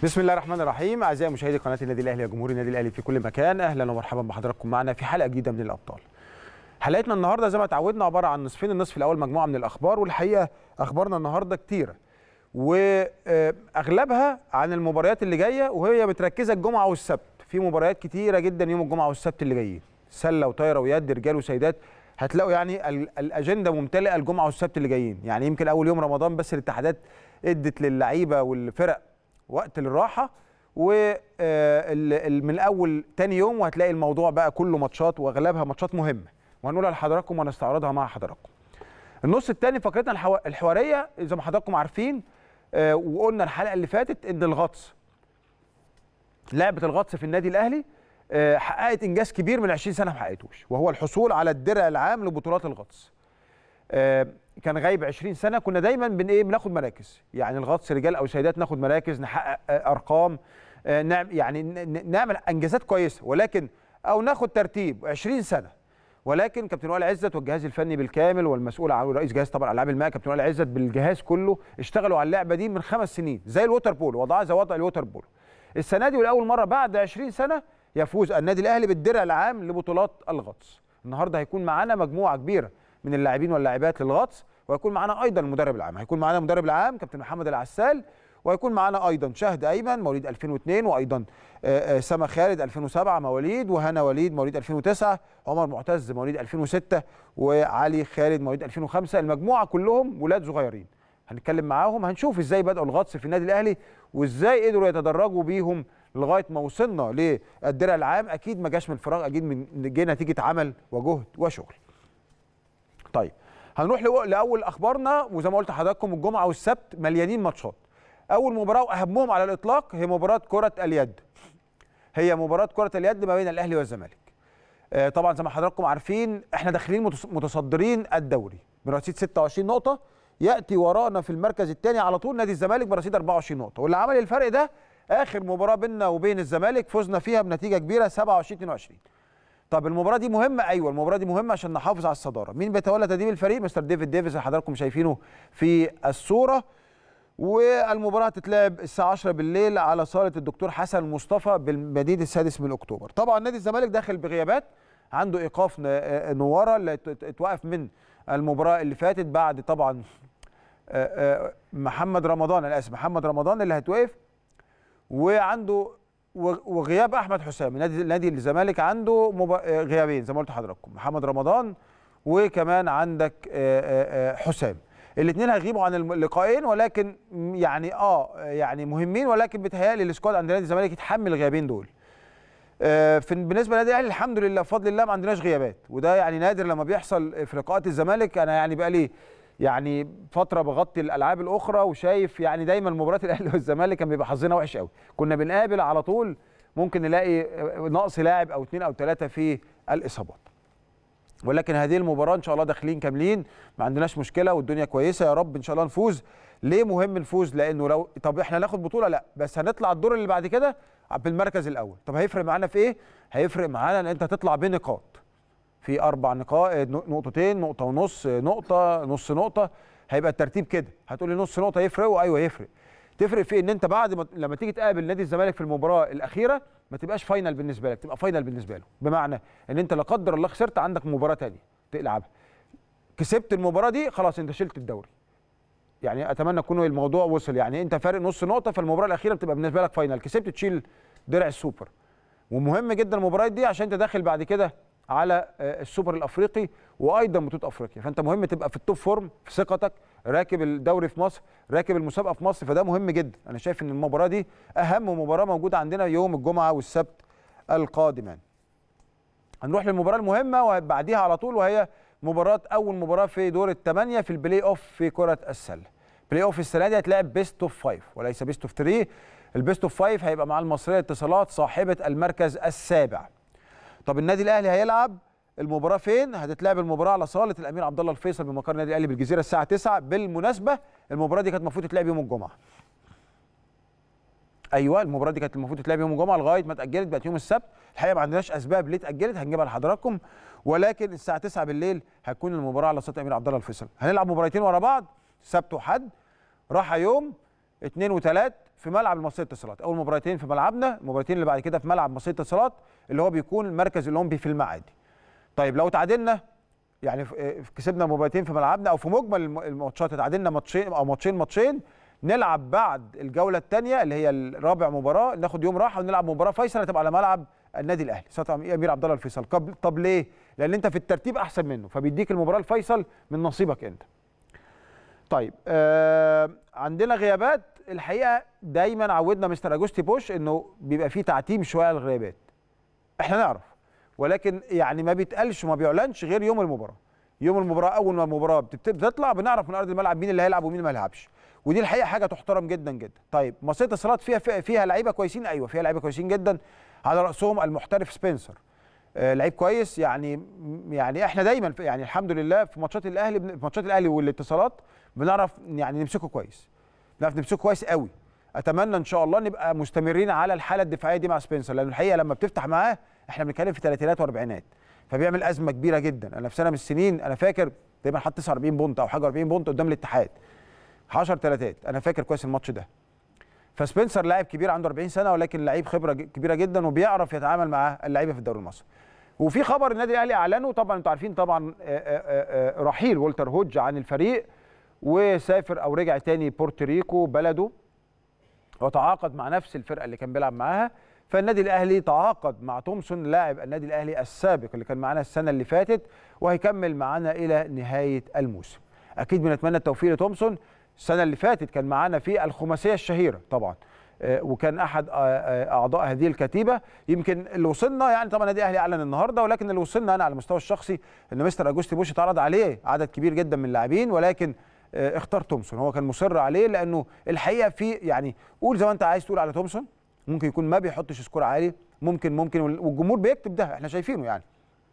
بسم الله الرحمن الرحيم اعزائي مشاهدي قناه النادي الاهلي وجمهور النادي الاهلي في كل مكان اهلا ومرحبا بحضراتكم معنا في حلقه جديده من الابطال حلقتنا النهارده زي ما اتعودنا عباره عن نصفين النصف الاول مجموعه من الاخبار والحقيقه اخبارنا النهارده كتيره واغلبها عن المباريات اللي جايه وهي متركزه الجمعه والسبت في مباريات كتيره جدا يوم الجمعه والسبت اللي جايين سله وطايره ويد رجال وسيدات هتلاقوا يعني ال- الاجنده ممتلئه الجمعه والسبت اللي جايين يعني يمكن اول يوم رمضان بس الاتحادات ادت للعيبه والفرق وقت للراحه ومن اول تاني يوم وهتلاقي الموضوع بقى كله ماتشات واغلبها ماتشات مهمه وهنقولها لحضراتكم ونستعرضها مع حضراتكم النص الثاني فقرتنا الحوا- الحواريه زي ما حضراتكم عارفين آه، وقلنا الحلقه اللي فاتت ان الغطس لعبه الغطس في النادي الاهلي آه، حققت انجاز كبير من 20 سنه ما حققتوش وهو الحصول على الدرع العام لبطولات الغطس آه، كان غايب 20 سنه كنا دايما بن ايه بناخد مراكز يعني الغطس رجال او سيدات ناخد مراكز نحقق آه، ارقام آه، نعم يعني ن- ن- نعمل انجازات كويسه ولكن او ناخد ترتيب 20 سنه ولكن كابتن وائل عزت والجهاز الفني بالكامل والمسؤول عن رئيس جهاز طبعا العاب الماء كابتن وائل عزت بالجهاز كله اشتغلوا على اللعبه دي من خمس سنين زي الووتر بول وضعها زي وضع الووتر بول السنه دي ولاول مره بعد 20 سنه يفوز النادي الاهلي بالدرع العام لبطولات الغطس النهارده هيكون معانا مجموعه كبيره من اللاعبين واللاعبات للغطس وهيكون معانا ايضا المدرب العام هيكون معانا المدرب العام كابتن محمد العسال وهيكون معانا ايضا شهد ايمن مواليد 2002 وايضا آه، آه، سما خالد 2007 مواليد وهنا وليد مواليد 2009 عمر معتز مواليد 2006 وعلي خالد مواليد 2005 المجموعه كلهم ولاد صغيرين هنتكلم معاهم هنشوف ازاي بداوا الغطس في النادي الاهلي وازاي قدروا يتدرجوا بيهم لغايه ما وصلنا للدرع العام اكيد ما جاش من فراغ اكيد من جه نتيجه عمل وجهد وشغل طيب هنروح لأو- لاول اخبارنا وزي ما قلت لحضراتكم الجمعه والسبت مليانين ماتشات اول مباراه واهمهم على الاطلاق هي مباراه كره اليد هي مباراه كره اليد ما بين الاهلي والزمالك آه، طبعا زي ما حضراتكم عارفين احنا داخلين متص- متصدرين الدوري برصيد 26 نقطه ياتي ورانا في المركز الثاني على طول نادي الزمالك برصيد 24 نقطه واللي عمل الفرق ده اخر مباراه بيننا وبين الزمالك فزنا فيها بنتيجه كبيره 27 22 طب المباراه دي مهمه ايوه المباراه دي مهمه عشان نحافظ على الصداره مين بيتولى تدريب الفريق مستر ديفيد ديفيز اللي حضراتكم شايفينه في الصوره والمباراه هتتلعب الساعه 10 بالليل على صاله الدكتور حسن مصطفى بالمدينه السادس من اكتوبر طبعا نادي الزمالك داخل بغيابات عنده ايقاف ن- آه، نواره اللي ات- ات- اتوقف من المباراه اللي فاتت بعد طبعا آه، آه، محمد رمضان انا اسف محمد رمضان اللي هتوقف وعنده و- وغياب احمد حسام نادي نادي الزمالك عنده مب- آه، غيابين زي ما قلت لحضراتكم محمد رمضان وكمان عندك آه، آه، آه، حسام الاثنين هيغيبوا عن الم- اللقاءين ولكن م- يعني اه يعني مهمين ولكن بيتهيألي السكواد عند نادي الزمالك يتحمل الغيابين دول آه، في بالنسبه لنادي الاهلي الحمد لله بفضل الله ما عندناش غيابات وده يعني نادر لما بيحصل في لقاءات الزمالك انا يعني بقى لي يعني فتره بغطي الالعاب الاخرى وشايف يعني دايما مباريات الاهلي والزمالك كان بيبقى حظنا وحش قوي كنا بنقابل على طول ممكن نلاقي آه، نقص لاعب او اثنين او ثلاثه في الاصابات ولكن هذه المباراه ان شاء الله داخلين كاملين ما عندناش مشكله والدنيا كويسه يا رب ان شاء الله نفوز ليه مهم نفوز لانه لو طب احنا ناخد بطوله لا بس هنطلع الدور اللي بعد كده بالمركز الاول طب هيفرق معانا في ايه هيفرق معانا ان انت تطلع بنقاط في اربع نقاط نقطتين نقطه ونص نقطه نص نقطه هيبقى الترتيب كده هتقولي نص نقطه يفرق ايوه يفرق تفرق في ان انت بعد ما لما تيجي تقابل نادي الزمالك في المباراه الاخيره ما تبقاش فاينل بالنسبه لك تبقى فاينل بالنسبه له بمعنى ان انت لا قدر الله خسرت عندك مباراه تانية تلعبها كسبت المباراه دي خلاص انت شلت الدوري يعني اتمنى يكون الموضوع وصل يعني انت فارق نص نقطه فالمباراه الاخيره بتبقى بالنسبه لك فاينل كسبت تشيل درع السوبر ومهم جدا المباريات دي عشان انت داخل بعد كده على آه، السوبر الافريقي وايضا بطوله افريقيا فانت مهم تبقى في التوب فورم في ثقتك راكب الدوري في مصر راكب المسابقه في مصر فده مهم جدا انا شايف ان المباراه دي اهم مباراه موجوده عندنا يوم الجمعه والسبت القادمان هنروح للمباراه المهمه وبعديها على طول وهي مباراه اول مباراه في دور الثمانيه في البلاي اوف في كره السله بلاي اوف السنه دي هتلعب بيست اوف فايف وليس بيست اوف 3 البيست اوف فايف هيبقى مع المصريه اتصالات صاحبه المركز السابع طب النادي الاهلي هيلعب المباراه فين هتتلعب المباراه على صاله الامير عبد الله الفيصل بمقر النادي الاهلي بالجزيره الساعه 9 بالمناسبه المباراه دي كانت المفروض تتلعب يوم الجمعه ايوه المباراه دي كانت المفروض تتلعب يوم الجمعه لغايه ما اتاجلت بقت يوم السبت الحقيقه ما عندناش اسباب ليه اتاجلت هنجيبها لحضراتكم ولكن الساعه 9 بالليل هتكون المباراه على صاله الامير عبد الله الفيصل هنلعب مباراتين ورا بعض سبت وحد راحه يوم اثنين وثلاث في ملعب المصريه الاتصالات اول مباراتين في ملعبنا المباراتين اللي بعد كده في ملعب مصريه الاتصالات اللي هو بيكون المركز الاولمبي في المعادي طيب لو تعادلنا يعني كسبنا مباراتين في ملعبنا او في مجمل الماتشات تعادلنا ماتشين او ماتشين ماتشين نلعب بعد الجوله الثانيه اللي هي الرابع مباراه ناخد يوم راحه ونلعب مباراه فيصل هتبقى على ملعب النادي الاهلي استاذ امير عبد الله الفيصل طب ليه لان انت في الترتيب احسن منه فبيديك المباراه الفيصل من نصيبك انت طيب آه عندنا غيابات الحقيقه دايما عودنا مستر اجوستي بوش انه بيبقى فيه تعتيم شويه على الغيابات احنا نعرف ولكن يعني ما بيتقالش وما بيعلنش غير يوم المباراه يوم المباراه اول ما المباراه بتطلع بنعرف من ارض الملعب مين اللي هيلعب ومين ما هيلعبش ودي الحقيقه حاجه تحترم جدا جدا طيب مصيده الاتصالات فيها فيها لعيبه كويسين ايوه فيها لعيبه كويسين جدا على راسهم المحترف سبنسر آه لعيب كويس يعني يعني احنا دايما يعني الحمد لله في ماتشات الاهلي في ماتشات الاهلي والاتصالات بنعرف يعني نمسكه كويس بنعرف نمسكه كويس قوي اتمنى ان شاء الله نبقى مستمرين على الحاله الدفاعيه دي مع سبنسر لان الحقيقه لما بتفتح معاه احنا بنتكلم في ثلاثينات واربعينات فبيعمل ازمه كبيره جدا انا في سنه من السنين انا فاكر تقريبا حط 49 بونت او حاجه 40 بونت قدام الاتحاد 10 ثلاثات انا فاكر كويس الماتش ده فسبنسر لاعب كبير عنده 40 سنه ولكن لعيب خبره كبيره جدا وبيعرف يتعامل مع اللعيبه في الدوري المصري وفي خبر النادي الاهلي اعلنه طبعا انتوا عارفين طبعا رحيل والتر هوج عن الفريق وسافر او رجع تاني بورتوريكو بلده وتعاقد مع نفس الفرقه اللي كان بيلعب معاها فالنادي الاهلي تعاقد مع تومسون لاعب النادي الاهلي السابق اللي كان معانا السنه اللي فاتت وهيكمل معانا الى نهايه الموسم اكيد بنتمنى التوفيق لتومسون السنه اللي فاتت كان معانا في الخماسيه الشهيره طبعا وكان احد اعضاء هذه الكتيبه يمكن اللي وصلنا يعني طبعا النادي الاهلي اعلن النهارده ولكن اللي وصلنا انا على المستوى الشخصي ان مستر اجوستي بوش اتعرض عليه عدد كبير جدا من اللاعبين ولكن اختار تومسون هو كان مصر عليه لانه الحقيقه في يعني قول زي ما انت عايز تقول على تومسون ممكن يكون ما بيحطش سكور عالي ممكن ممكن والجمهور بيكتب ده احنا شايفينه يعني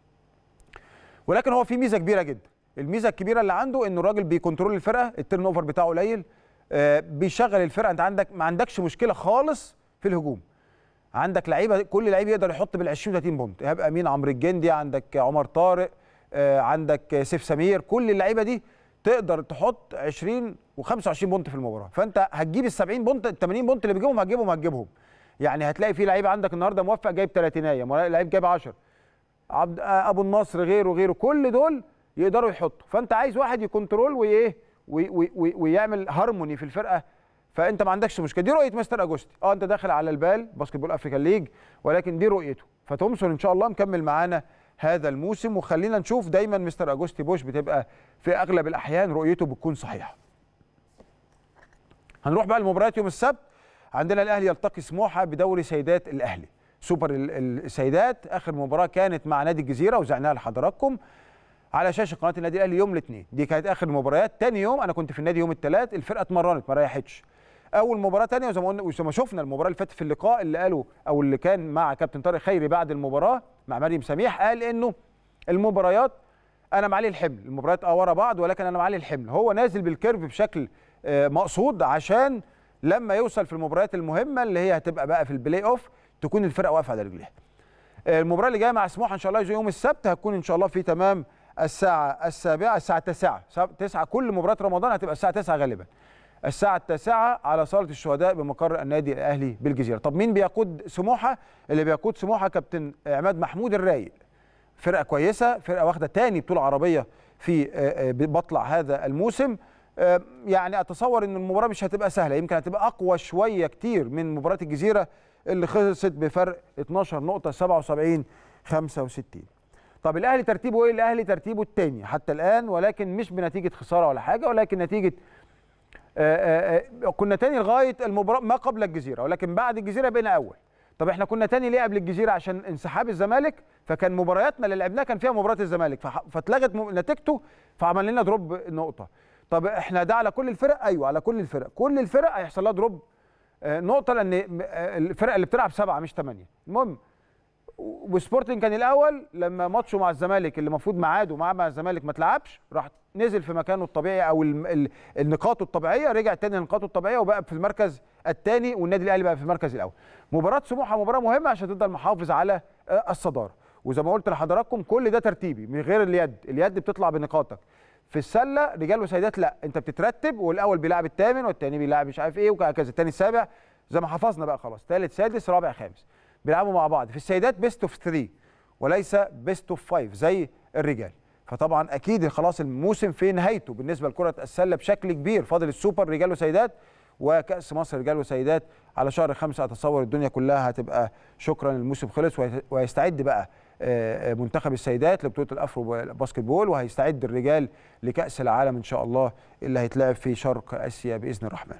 ولكن هو في ميزه كبيره جدا الميزه الكبيره اللي عنده انه الراجل بيكنترول الفرقه التيرن اوفر بتاعه قليل آه بيشغل الفرقه انت عندك ما عندكش مشكله خالص في الهجوم عندك لعيبه كل لعيب يقدر يحط بال 20 30 بونت ايهاب امين عمرو الجندي عندك عمر طارق آه عندك سيف سمير كل اللعيبه دي تقدر تحط 20 و25 بونت في المباراه فانت هتجيب ال 70 بونت ال 80 بونت اللي بيجيبهم هتجيبهم هتجيبهم يعني هتلاقي في لعيبه عندك النهارده موفق جايب 30 لعيب جايب 10 عبد ابو النصر غيره غيره كل دول يقدروا يحطوا فانت عايز واحد يكنترول وايه ويعمل هارموني في الفرقه فانت ما عندكش مشكله دي رؤيه مستر اجوستي اه انت داخل على البال باسكت بول افريكان ليج ولكن دي رؤيته فتومسون ان شاء الله مكمل معانا هذا الموسم وخلينا نشوف دايما مستر اجوستي بوش بتبقى في اغلب الاحيان رؤيته بتكون صحيحه هنروح بقى لمباريات يوم السبت عندنا الاهلي يلتقي سموحه بدوري سيدات الاهلي سوبر السيدات اخر مباراه كانت مع نادي الجزيره وزعناها لحضراتكم على شاشه قناه النادي الاهلي يوم الاثنين دي كانت اخر المباريات تاني يوم انا كنت في النادي يوم الثلاث الفرقه اتمرنت ما ريحتش اول مباراه ثانيه وزي ما قلنا وزي ما شفنا المباراه اللي فاتت في اللقاء اللي قالوا او اللي كان مع كابتن طارق خيري بعد المباراه مع مريم سميح قال انه المباريات انا معلي الحمل المباريات اه ورا بعض ولكن انا معلي الحمل هو نازل بالكيرف بشكل مقصود عشان لما يوصل في المباريات المهمه اللي هي هتبقى بقى في البلاي اوف تكون الفرقه واقفه على رجليها المباراه اللي جايه مع سموحه ان شاء الله يوم السبت هتكون ان شاء الله في تمام الساعة السابعة الساعة 9 9 كل مباراة رمضان هتبقى الساعة 9 غالبا الساعة التاسعة على صالة الشهداء بمقر النادي الأهلي بالجزيرة طب مين بيقود سموحة اللي بيقود سموحة كابتن عماد محمود الرايق فرقة كويسة فرقة واخدة تاني بطولة عربية في بطلع هذا الموسم يعني أتصور أن المباراة مش هتبقى سهلة يمكن هتبقى أقوى شوية كتير من مباراة الجزيرة اللي خلصت بفرق 12 نقطة 77 65 طب الاهلي ترتيبه ايه الاهلي ترتيبه الثاني حتى الان ولكن مش بنتيجه خساره ولا حاجه ولكن نتيجه آآ آآ كنا تاني لغايه المباراه ما قبل الجزيره ولكن بعد الجزيره بقينا اول طب احنا كنا تاني ليه قبل الجزيره عشان انسحاب الزمالك فكان مبارياتنا اللي لعبناها كان فيها مباراه الزمالك فاتلغت نتيجته فعمل لنا دروب نقطه طب احنا ده على كل الفرق ايوه على كل الفرق كل الفرق هيحصل لها دروب نقطه لان الفرق اللي بتلعب سبعه مش ثمانيه المهم وسبورتنج كان الاول لما ماتشه مع الزمالك اللي المفروض ميعاده مع مع الزمالك ما اتلعبش راح نزل في مكانه الطبيعي او النقاط الطبيعيه رجع تاني لنقاطه الطبيعيه وبقى في المركز الثاني والنادي الاهلي بقى في المركز الاول مباراه سموحه مباراه مهمه عشان تفضل محافظ على الصداره وزي ما قلت لحضراتكم كل ده ترتيبي من غير اليد اليد بتطلع بنقاطك في السله رجال وسيدات لا انت بتترتب والاول بيلعب الثامن والثاني بيلعب مش عارف ايه وهكذا الثاني السابع زي ما حفظنا بقى خلاص ثالث سادس رابع خامس بيلعبوا مع بعض في السيدات بيست اوف 3 وليس بيست اوف 5 زي الرجال فطبعا اكيد خلاص الموسم في نهايته بالنسبه لكره السله بشكل كبير فاضل السوبر رجال وسيدات وكاس مصر رجال وسيدات على شهر خمسة اتصور الدنيا كلها هتبقى شكرا الموسم خلص ويستعد بقى منتخب السيدات لبطوله الافرو باسكت بول وهيستعد الرجال لكاس العالم ان شاء الله اللي هيتلعب في شرق اسيا باذن الرحمن.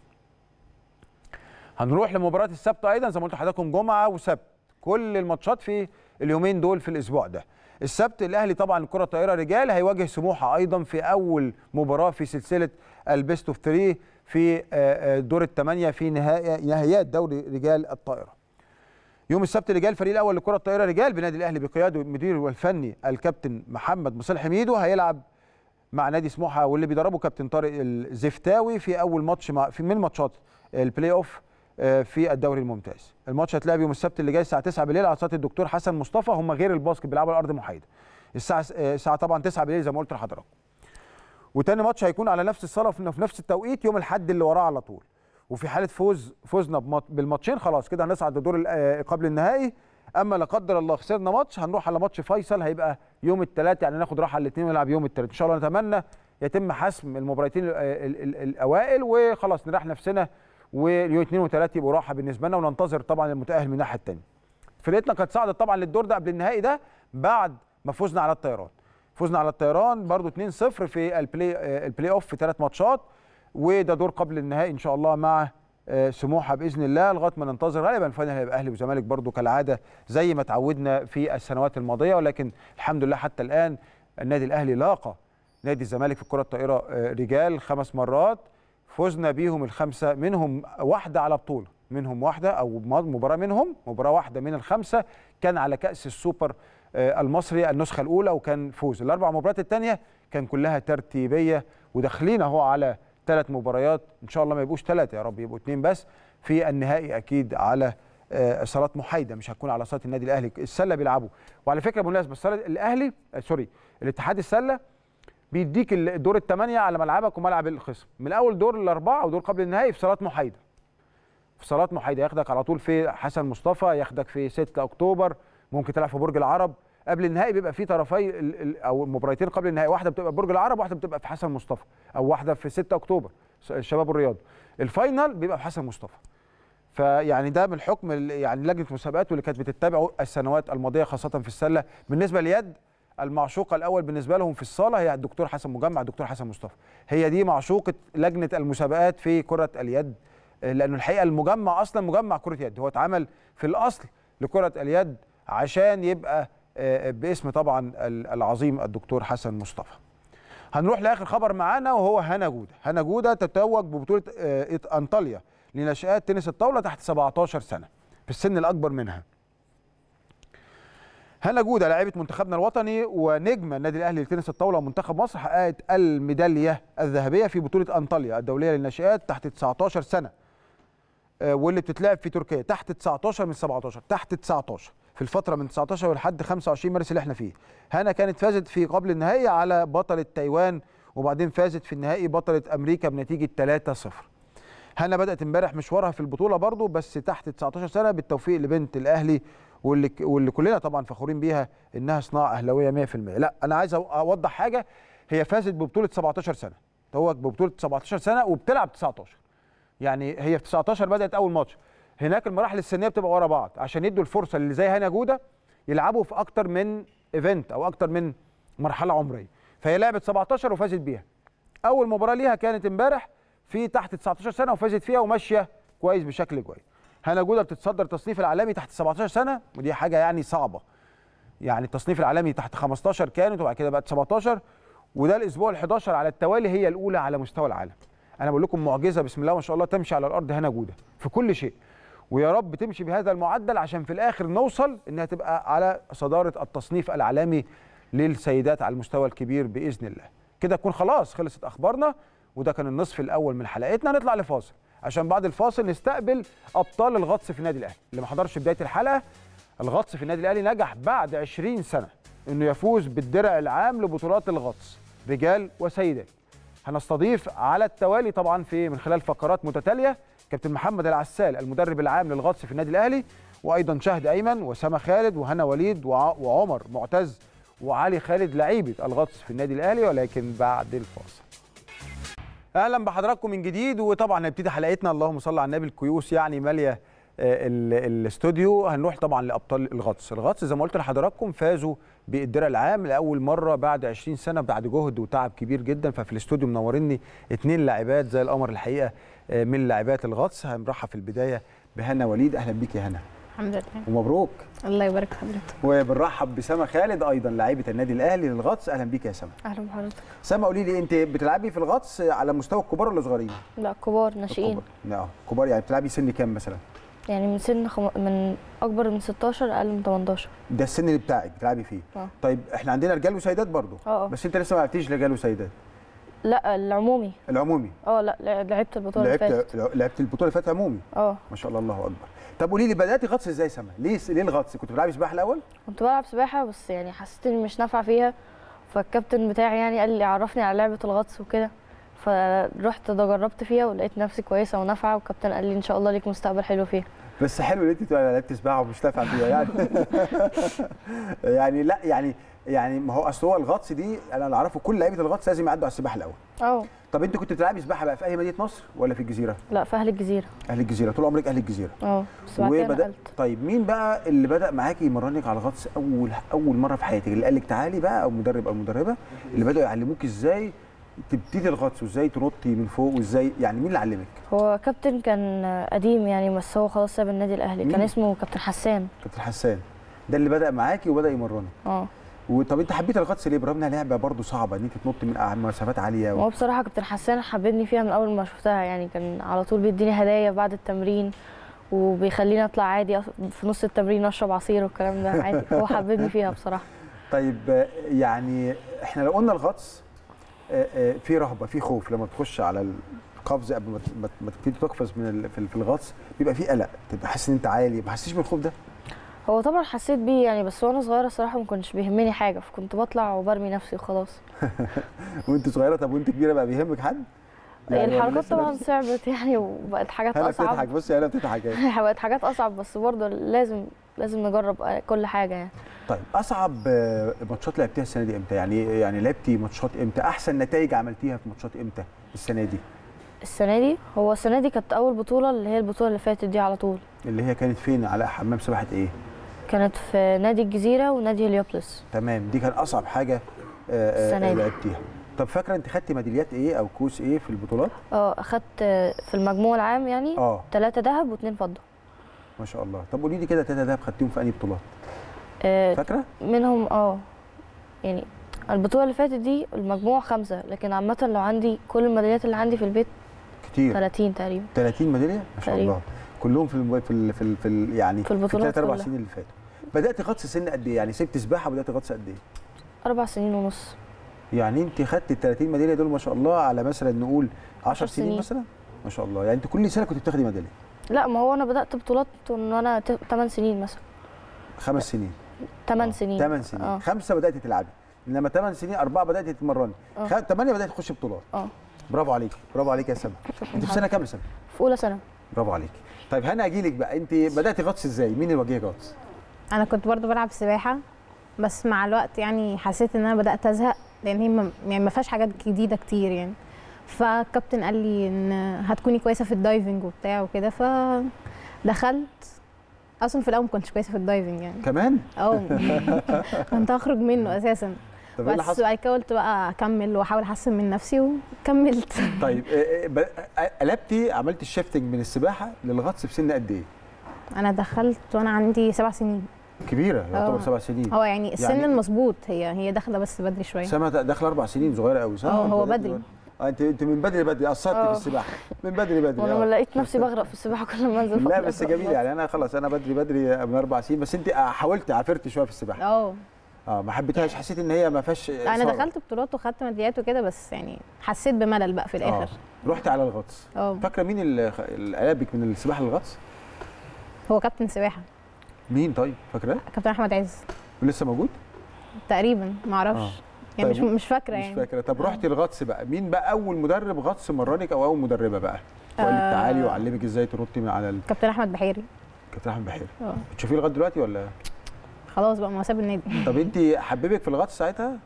هنروح لمباراه السبت ايضا زي ما قلت لحضراتكم جمعه وسبت كل الماتشات في اليومين دول في الاسبوع ده. السبت الاهلي طبعا كره الطائره رجال هيواجه سموحه ايضا في اول مباراه في سلسله البيست اوف 3 في دور الثمانيه في نهائيات دوري رجال الطائره. يوم السبت رجال الفريق الاول لكره الطائره رجال بنادي الاهلي بقياده مديره الفني الكابتن محمد مصالح حميدو هيلعب مع نادي سموحه واللي بيدربه كابتن طارق الزفتاوي في اول ماتش مع في من ماتشات البلاي اوف في الدوري الممتاز الماتش هيتلعب يوم السبت اللي جاي الساعه 9 بالليل على صاله الدكتور حسن مصطفى هم غير الباسكت بيلعبوا على ارض محايده الساعه الساعه طبعا 9 بالليل زي ما قلت لحضراتكم وتاني ماتش هيكون على نفس الصاله في نفس التوقيت يوم الاحد اللي وراه على طول وفي حاله فوز فوزنا بالماتشين خلاص كده هنصعد لدور قبل النهائي اما لا قدر الله خسرنا ماتش هنروح على ماتش فيصل هيبقى يوم الثلاث يعني ناخد راحه الاثنين ونلعب يوم الثلاث ان شاء الله نتمنى يتم حسم المباراتين الاوائل وخلاص نريح نفسنا واليوم اثنين وثلاث يبقوا راحه بالنسبه لنا وننتظر طبعا المتاهل من الناحيه الثانيه. فرقتنا كانت صعدت طبعا للدور ده قبل النهائي ده بعد ما فزنا على الطيران. فزنا على الطيران برضو 2-0 في البلاي البلاي اوف في ثلاث ماتشات وده دور قبل النهائي ان شاء الله مع سموحه باذن الله لغايه ما ننتظر غالبا الفاينل هيبقى اهلي وزمالك برضو كالعاده زي ما تعودنا في السنوات الماضيه ولكن الحمد لله حتى الان النادي الاهلي لاقى نادي الزمالك في الكره الطائره رجال خمس مرات فزنا بيهم الخمسه منهم واحده على بطوله منهم واحده او مباراه منهم مباراه واحده من الخمسه كان على كاس السوبر المصري النسخه الاولى وكان فوز الاربع مباريات الثانيه كان كلها ترتيبيه وداخلين اهو على ثلاث مباريات ان شاء الله ما يبقوش ثلاثه يا رب يبقوا اثنين بس في النهائي اكيد على صالات محايده مش هتكون على صالات النادي الاهلي السله بيلعبوا وعلى فكره بالمناسبه الصاله الاهلي سوري الاتحاد السله بيديك الدور الثمانيه على ملعبك وملعب الخصم من اول دور الاربعه او دور قبل النهائي في صالات محايده في صالات محايده ياخدك على طول في حسن مصطفى ياخدك في 6 اكتوبر ممكن تلعب في برج العرب قبل النهائي بيبقى في طرفي او مباراتين قبل النهائي واحده بتبقى برج العرب واحده بتبقى في حسن مصطفى او واحده في 6 اكتوبر الشباب والرياضه الفاينل بيبقى في حسن مصطفى فيعني ده من حكم يعني لجنه المسابقات واللي كانت بتتبعه السنوات الماضيه خاصه في السله بالنسبه لليد المعشوقه الاول بالنسبه لهم في الصاله هي الدكتور حسن مجمع الدكتور حسن مصطفى هي دي معشوقه لجنه المسابقات في كره اليد لانه الحقيقه المجمع اصلا مجمع كره يد هو اتعمل في الاصل لكره اليد عشان يبقى باسم طبعا العظيم الدكتور حسن مصطفى هنروح لاخر خبر معانا وهو هنا جوده هنا جوده تتوج ببطوله انطاليا لنشات تنس الطاوله تحت 17 سنه في السن الاكبر منها هنا جوده لاعبه منتخبنا الوطني ونجمه النادي الاهلي لتنس الطاوله ومنتخب مصر حققت الميداليه الذهبيه في بطوله انطاليا الدوليه للناشئات تحت 19 سنه واللي بتتلعب في تركيا تحت 19 من 17 تحت 19 في الفتره من 19 لحد 25 مارس اللي احنا فيه هنا كانت فازت في قبل النهائي على بطله تايوان وبعدين فازت في النهائي بطله امريكا بنتيجه 3-0 هنا بدات امبارح مشوارها في البطوله برضو بس تحت 19 سنه بالتوفيق لبنت الاهلي واللي واللي كلنا طبعا فخورين بيها انها صناعه اهلاويه 100% لا انا عايز اوضح حاجه هي فازت ببطوله 17 سنه توج ببطوله 17 سنه وبتلعب 19 يعني هي في 19 بدات اول ماتش هناك المراحل السنيه بتبقى ورا بعض عشان يدوا الفرصه اللي زي هنا جوده يلعبوا في اكتر من ايفنت او اكتر من مرحله عمريه فهي لعبت 17 وفازت بيها اول مباراه ليها كانت امبارح في تحت 19 سنه وفازت فيها وماشيه كويس بشكل كويس هنا جوده بتتصدر التصنيف العالمي تحت 17 سنه ودي حاجه يعني صعبه يعني التصنيف العالمي تحت 15 كانت وبعد كده بقت 17 وده الاسبوع ال11 على التوالي هي الاولى على مستوى العالم انا بقول لكم معجزه بسم الله ما شاء الله تمشي على الارض هنا جوده في كل شيء ويا رب تمشي بهذا المعدل عشان في الاخر نوصل انها تبقى على صداره التصنيف العالمي للسيدات على المستوى الكبير باذن الله كده تكون خلاص خلصت اخبارنا وده كان النصف الاول من حلقتنا نطلع لفاصل عشان بعد الفاصل نستقبل ابطال الغطس في النادي الاهلي اللي ما حضرش بدايه الحلقه الغطس في النادي الاهلي نجح بعد 20 سنه انه يفوز بالدرع العام لبطولات الغطس رجال وسيدات هنستضيف على التوالي طبعا في من خلال فقرات متتاليه كابتن محمد العسال المدرب العام للغطس في النادي الاهلي وايضا شهد ايمن وسام خالد وهنا وليد وع- وعمر معتز وعلي خالد لعيبه الغطس في النادي الاهلي ولكن بعد الفاصل اهلا بحضراتكم من جديد وطبعا هنبتدي حلقتنا اللهم صل على النبي الكيوس يعني ماليه آه، ال- الاستوديو هنروح طبعا لابطال الغطس الغطس زي ما قلت لحضراتكم فازوا بالدرع العام لاول مره بعد 20 سنه بعد جهد وتعب كبير جدا ففي الاستوديو منورني اتنين لاعبات زي القمر الحقيقه آه، من لاعبات الغطس هنرحب في البدايه بهنا وليد اهلا بيك يا هنا الحمد لله ومبروك الله يبارك في حضرتك وبنرحب بسما خالد ايضا لاعيبه النادي الاهلي للغطس اهلا بيك يا سما اهلا بحضرتك سما قولي لي انت بتلعبي في الغطس على مستوى الكبار ولا صغيرين لا كبار ناشئين الكبار. لا كبار يعني بتلعبي سن كام مثلا يعني من سن خم... من اكبر من 16 اقل من 18 ده السن اللي بتاعك بتلعبي فيه اه طيب احنا عندنا رجال وسيدات برضو اه اه بس انت لسه ما لعبتيش رجال وسيدات لا العمومي العمومي اه لا لع- لعبت البطوله اللي فاتت لعبت لعبت البطوله اللي فاتت عمومي اه ما شاء الله الله اكبر طب قولي لي بداتي غطس ازاي سما ليه ليه الغطس كنت بتلعبي سباحه الاول كنت بلعب سباحه بس يعني حسيت اني مش نافعه فيها فالكابتن بتاعي يعني قال لي عرفني على لعبه الغطس وكده فرحت ده جربت فيها ولقيت نفسي كويسه ونافعه والكابتن قال لي ان شاء الله ليك مستقبل حلو فيها بس حلو ان انت تبقى لعبت سباحه ومش نافعه فيها يعني يعني لا يعني يعني ما هو اصل هو الغطس دي انا اللي اعرفه كل لعيبه الغطس لازم يعدوا على السباحه الاول اه طب انت كنت بتلعبي سباحه بقى في اي مدينه مصر ولا في الجزيره لا في اهل الجزيره اهل الجزيره طول عمرك اهل الجزيره اه بس بعد كده وبدات نقلت طيب مين بقى اللي بدا معاكي يمرنك على الغطس اول اول مره في حياتك اللي قال لك تعالي بقى او مدرب او مدربه اللي بداوا يعلموك ازاي تبتدي الغطس وازاي تنطي من فوق وازاي يعني مين اللي علمك هو كابتن كان قديم يعني بس هو خلاص ساب النادي الاهلي كان مين؟ اسمه كابتن حسان كابتن حسان ده اللي بدا معاكي وبدا يمرنك اه وطب انت حبيت الغطس ليه برغم انها لعبه برضه صعبه ان انت تنط من أع- مسافات عاليه و... هو بصراحة كابتن حسان حببني فيها من أول ما شفتها يعني كان على طول بيديني هدايا بعد التمرين وبيخليني أطلع عادي أص- في نص التمرين أشرب عصير والكلام ده عادي هو حببني فيها بصراحة طيب آه، يعني احنا لو قلنا الغطس آه، آه، في رهبه في خوف لما تخش على القفز قبل ما ت- ما ت- ما تبتدي تقفز من ال- في ال- في الغطس بيبقى في قلق تبقى حاسس ان انت عالي ما حسيتش بالخوف ده هو طبعا حسيت بيه يعني بس وأنا صغيرة الصراحة ما كنتش بيهمني حاجة فكنت بطلع وبرمي نفسي وخلاص وانت صغيره طب وانت كبيره بقى بيهمك حد يعني ولا الحركات لسه طبعا نفس- صعبت يعني وبقت حاجات هلا بتضحك أصعب بصي هلا بتضحك اهي. بقت حاجات أصعب بس برضه لازم لازم نجرب كل حاجة يعني طيب اصعب آه، ماتشات لعبتيها السنه دي امتى يعني يعني لعبتي ماتشات امتى احسن نتائج عملتيها في ماتشات امتى السنه دي السنة دي هو السنة دي كانت أول بطولة اللي هي البطولة اللي فاتت دي على طول اللي هي كانت فين على حمام سباحه ايه كانت في نادي الجزيرة ونادي هليوبلس تمام دي كان اصعب حاجه آه، آه، السنة دي. لعبتيها طب فاكره انت خدتي ميداليات ايه او كوس ايه في البطولات اه اخدت في المجموع العام يعني اه ثلاثة ذهب واثنين فضة ما شاء الله طب قولي لي كده تلاته دهب خدتيهم في انهي بطولات آه، فاكره منهم اه يعني البطولة اللي فاتت دي المجموع خمسة لكن عامة لو عندي كل الميداليات اللي عندي في البيت كتير 30 تقريبا 30 ميداليه ما شاء تقريبا. الله كلهم في الم... في ال... في, ال... في ال... يعني في البطولات الثلاث اربع كلها. سنين اللي فاتوا بدات غطس سن قد ايه يعني سبت سباحه وبدات غطس قد ايه أربع سنين ونص يعني انت خدت ال 30 ميداليه دول ما شاء الله على مثلا نقول 10 عشر سنين, سنين. مثلا ما شاء الله يعني انت كل سنه كنت بتاخدي ميداليه لا ما هو أنا بدأت بطولات وأنا 8 سنين مثلا خمس سنين 8 سنين 8 سنين اه خمسه بدات تلعبي انما 8 سنين اربعه بدات تتمرني اه. 8 بدات تخش بطولات اه برافو عليك برافو عليك يا سما انت في سنه كام يا سما في أولى سنة برافو عليك طيب هنا اجي لك بقى انت بداتي غطس ازاي مين اللي وجهك غطس انا كنت برضو بلعب سباحه بس مع الوقت يعني حسيت ان انا بدات ازهق لان هي ما- يعني ما فيهاش حاجات جديده كتير يعني فالكابتن قال لي ان هتكوني كويسه في الدايفنج وبتاع وكده فدخلت اصلا في الاول ما كنتش كويسه في الدايفنج يعني كمان اه كنت هخرج منه اساسا طب ايه اللي بس حصل بعد كده قلت بقى اكمل واحاول احسن من نفسي وكملت طيب اه، اه، ب- اه، قلبتي عملتي الشيفتنج من السباحه للغطس في سن قد ايه انا دخلت وانا عندي سبع سنين كبيره يعتبر اه. سبع سنين هو يعني السن يعني- المظبوط هي هي داخله بس بدري شويه سما داخله اربع سنين صغيره قوي صح اه، هو بدأتي بدري. اه انت انت من بدري بدري قصرتي في اه. السباحه من بدري بدري وأنا اه. ما لقيت نفسي بغرق في السباحة كل ما أنزل لا فوق بس الأرض. جميل يعني انا خلاص انا بدري بدري من اربع سنين بس انت حاولت عافرتي شويه في السباحه اه اه ما حبيتهاش حسيت ان هي ما فيهاش انا إثارة. دخلت بطولات وخدت ميداليات وكده بس يعني حسيت بملل بقى في الاخر اه رحت على الغطس اه فاكره مين اللي خ- اللي قلبك من السباحه للغطس هو كابتن سباحه مين طيب فاكره كابتن احمد عز ولسه موجود تقريبا ما اعرفش يعني مش طيب، مش فاكره مش يعني فاكره طب رحتي الغطس بقى مين بقى اول مدرب غطس مرنك او اول مدربه بقى وقال لك آه. تعالي وعلمك ازاي تنطي من على ال- كابتن احمد بحيري كابتن احمد بحيري اه بتشوفيه لغايه دلوقتي ولا خلاص بقى ما هو ساب النادي طب انت حببك في الغطس ساعتها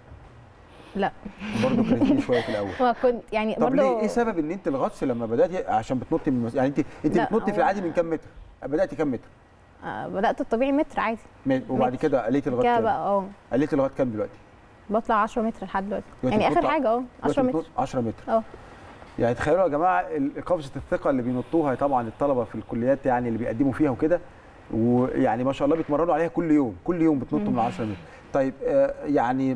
لا برضه كرهتيه شويه في الاول ما كنت يعني طب ليه برضه ايه سبب ان انت الغطس لما بداتي عشان بتنطي من المس... يعني انت انت لا، بتنطي في هو- العادي من كام متر بداتي كام متر آه بدات الطبيعي متر عادي م- وبعد متر. كده قليتي لغايه كده كام بقى اه قليتي لغايه كام دلوقتي بطلع 10 متر لحد دلوقتي دلوقتي يعني اخر بتنط- حاجه اه 10 دلوقتي متر بتنط 10 متر اه يعني تخيلوا يا جماعه ال- قفزه الثقه اللي بينطوها طبعا الطلبه في الكليات يعني اللي بيقدموا فيها وكده ويعني ما شاء الله بيتمرنوا عليها كل يوم كل يوم بتنطوا من 10 متر طيب آه، يعني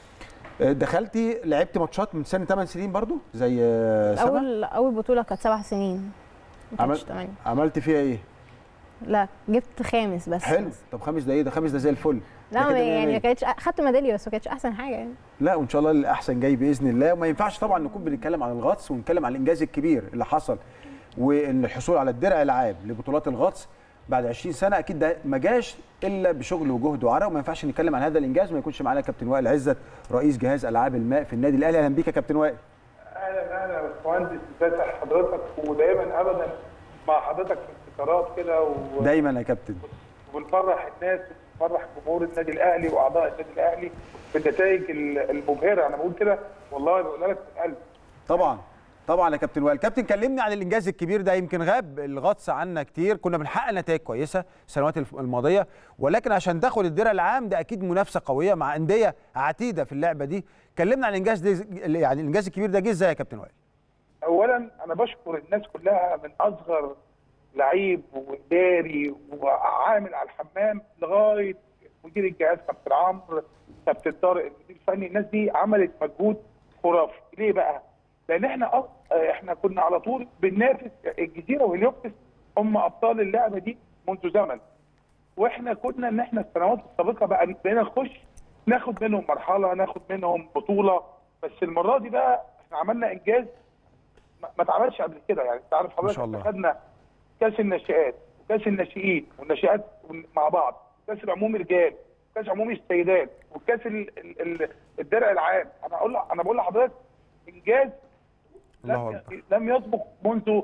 آه، دخلتي لعبت ماتشات من سن 8 سنين برضو زي آه، سما اول اول بطوله كانت سبع سنين ما عمل- كانتش ثمانيه عملت فيها ايه لا جبت خامس بس حلو بس. طب خامس ده ايه ده خامس ده زي الفل لا ده كده ما- مية يعني مية. ما كانتش خدت ميداليه بس ما كانتش احسن حاجه يعني لا وان شاء الله الاحسن جاي باذن الله وما ينفعش طبعا نكون بنتكلم عن الغطس ونتكلم عن الانجاز الكبير اللي حصل وان الحصول على الدرع العام لبطولات الغطس بعد 20 سنه اكيد ده ما جاش الا بشغل وجهد وعرق وما ينفعش نتكلم عن هذا الانجاز ما يكونش معانا كابتن وائل عزت رئيس جهاز العاب الماء في النادي الاهلي اهلا بيك يا كابتن وائل اهلا اهلا يا باشمهندس ازي حضرتك ودايما ابدا مع حضرتك في انتصارات كده و- دايما يا كابتن وبنفرح الناس وبنفرح جمهور النادي الاهلي واعضاء النادي الاهلي بالنتائج ال- المبهره انا بقول كده والله بقولها لك من قلبي طبعا طبعا يا كابتن وائل كابتن كلمني عن الانجاز الكبير ده يمكن غاب الغطس عنا كتير كنا بنحقق نتائج كويسه السنوات الف- الماضيه ولكن عشان تاخد الدرع العام ده اكيد منافسه قويه مع انديه عتيده في اللعبه دي كلمنا عن الانجاز ده يعني الانجاز الكبير ده جه ازاي يا كابتن وائل اولا انا بشكر الناس كلها من اصغر لعيب واداري وعامل على الحمام لغايه مدير الجهاز كابتن عمرو كابتن طارق المدير الفني الناس دي عملت مجهود خرافي ليه بقى؟ لان احنا أص... احنا كنا على طول بننافس الجزيره وهليوبتس هم ابطال اللعبه دي منذ زمن واحنا كنا ان احنا السنوات السابقه بقى بقينا نخش ناخد منهم مرحله ناخد منهم بطوله بس المره دي بقى احنا عملنا انجاز ما ما اتعملش قبل كده يعني انت عارف حضرتك شاء الله. إحنا خدنا كاس الناشئات وكاس الناشئين والناشئات مع بعض كاس العموم رجال وكاس عموم السيدات وكاس ال- ال- ال- الدرع العام انا اقول انا بقول لحضرتك انجاز الله لم اكبر لم يسبق منذ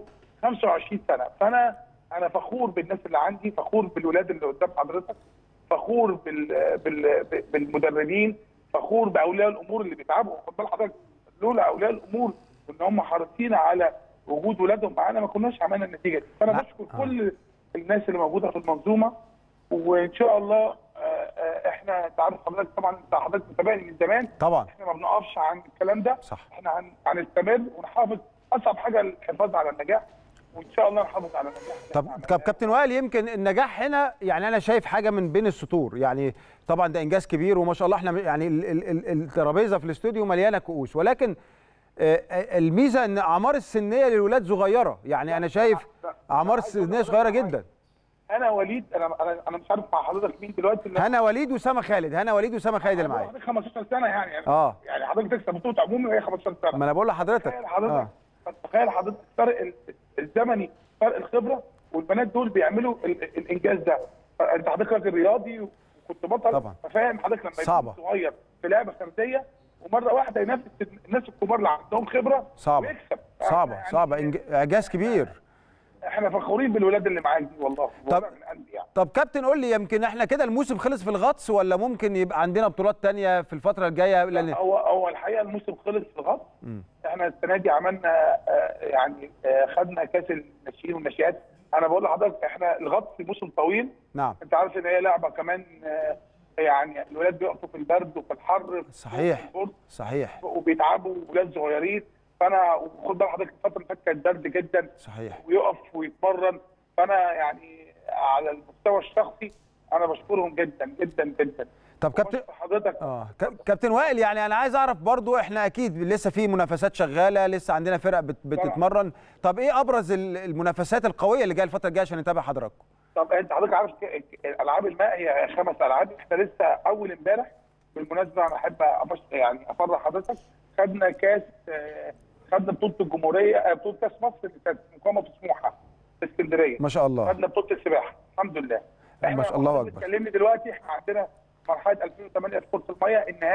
25 سنه فانا انا فخور بالناس اللي عندي فخور بالولاد اللي قدام حضرتك فخور بال بال بالمدربين فخور باولياء الامور اللي بيتعبوا خد بال حضرتك لولا اولياء الامور وان هم حريصين على وجود ولادهم معانا ما كناش عملنا النتيجه دي فانا لا. بشكر كل الناس اللي موجوده في المنظومه وان شاء الله آه، آه، احنا انت عارف حضرتك طبعا انت حضرتك متابعني من زمان طبعا احنا ما بنقفش عن الكلام ده صح. احنا هن- هنستمر ونحافظ اصعب حاجه الحفاظ على النجاح وان شاء الله نحافظ على النجاح طب طب كابتن وائل يمكن النجاح هنا يعني انا شايف حاجه من بين السطور يعني طبعا ده انجاز كبير وما شاء الله احنا يعني ال- ال- ال- الترابيزه في الاستوديو مليانه كؤوس ولكن آه، آه، الميزه ان اعمار السنيه للولاد صغيره يعني انا شايف اعمار السنيه صغيره جدا انا وليد انا انا انا مش عارف مع حضرتك مين دلوقتي اللي هنا وليد وسامه خالد هنا وليد وسامه خالد اللي معايا حضرتك 15 سنه يعني يعني, اه يعني حضرتك تكسب بطوله عمومي وهي 15 سنه ما انا بقول لحضرتك تخيل حضرتك اه تخيل حضرتك فرق ال- الزمني فرق الخبره والبنات دول بيعملوا ال- ال- الانجاز ده انت حضرتك راجل رياضي وكنت بطل طبعا. ففاهم حضرتك لما صعبة. يكون صغير في لعبه فرديه ومره واحده ينافس الناس الكبار اللي عندهم خبره صعبة. ويكسب صعبه يعني صعبه إنج- اعجاز كبير احنا فخورين بالولاد اللي معاك دي والله طب- والله من قلبي يعني طب كابتن قول لي يمكن احنا كده الموسم خلص في الغطس ولا ممكن يبقى عندنا بطولات تانية في الفتره الجايه لان هو هو الحقيقه الموسم خلص في الغطس مم. احنا السنه دي عملنا آه، يعني آه، خدنا كاس الناشئين والناشئات انا بقول لحضرتك احنا الغطس موسم طويل نعم انت عارف ان هي لعبه كمان آه، يعني الولاد بيقفوا في البرد وفي الحر صحيح. في البرد صحيح وبيتعبوا ولاد صغيرين فانا وخد بال حضرتك الفتره اللي فاتت كانت برد جدا صحيح ويقف ويتمرن فانا يعني على المستوى الشخصي انا بشكرهم جدا جدا جدا طب كابتن وبشكر حضرتك اه ك- كابتن وائل يعني انا عايز اعرف برضو احنا اكيد لسه في منافسات شغاله لسه عندنا فرق بت بتتمرن طب ايه ابرز ال- المنافسات القويه اللي جايه الفتره الجايه عشان نتابع حضراتكم طب انت حضرتك عارف ك- ك- العاب الماء هي خمس العاب احنا لسه اول امبارح بالمناسبه انا احب أفش يعني افرح حضرتك خدنا كاس آه، خدنا بطوله الجمهوريه آه، بطوله كاس مصر اللي كانت مقامه في سموحه في اسكندريه ما شاء الله خدنا بطوله السباحه الحمد لله ما شاء الله حضرتك أكبر. بتكلمني دلوقتي احنا عندنا مرحله 2008 في كره الميه النهائي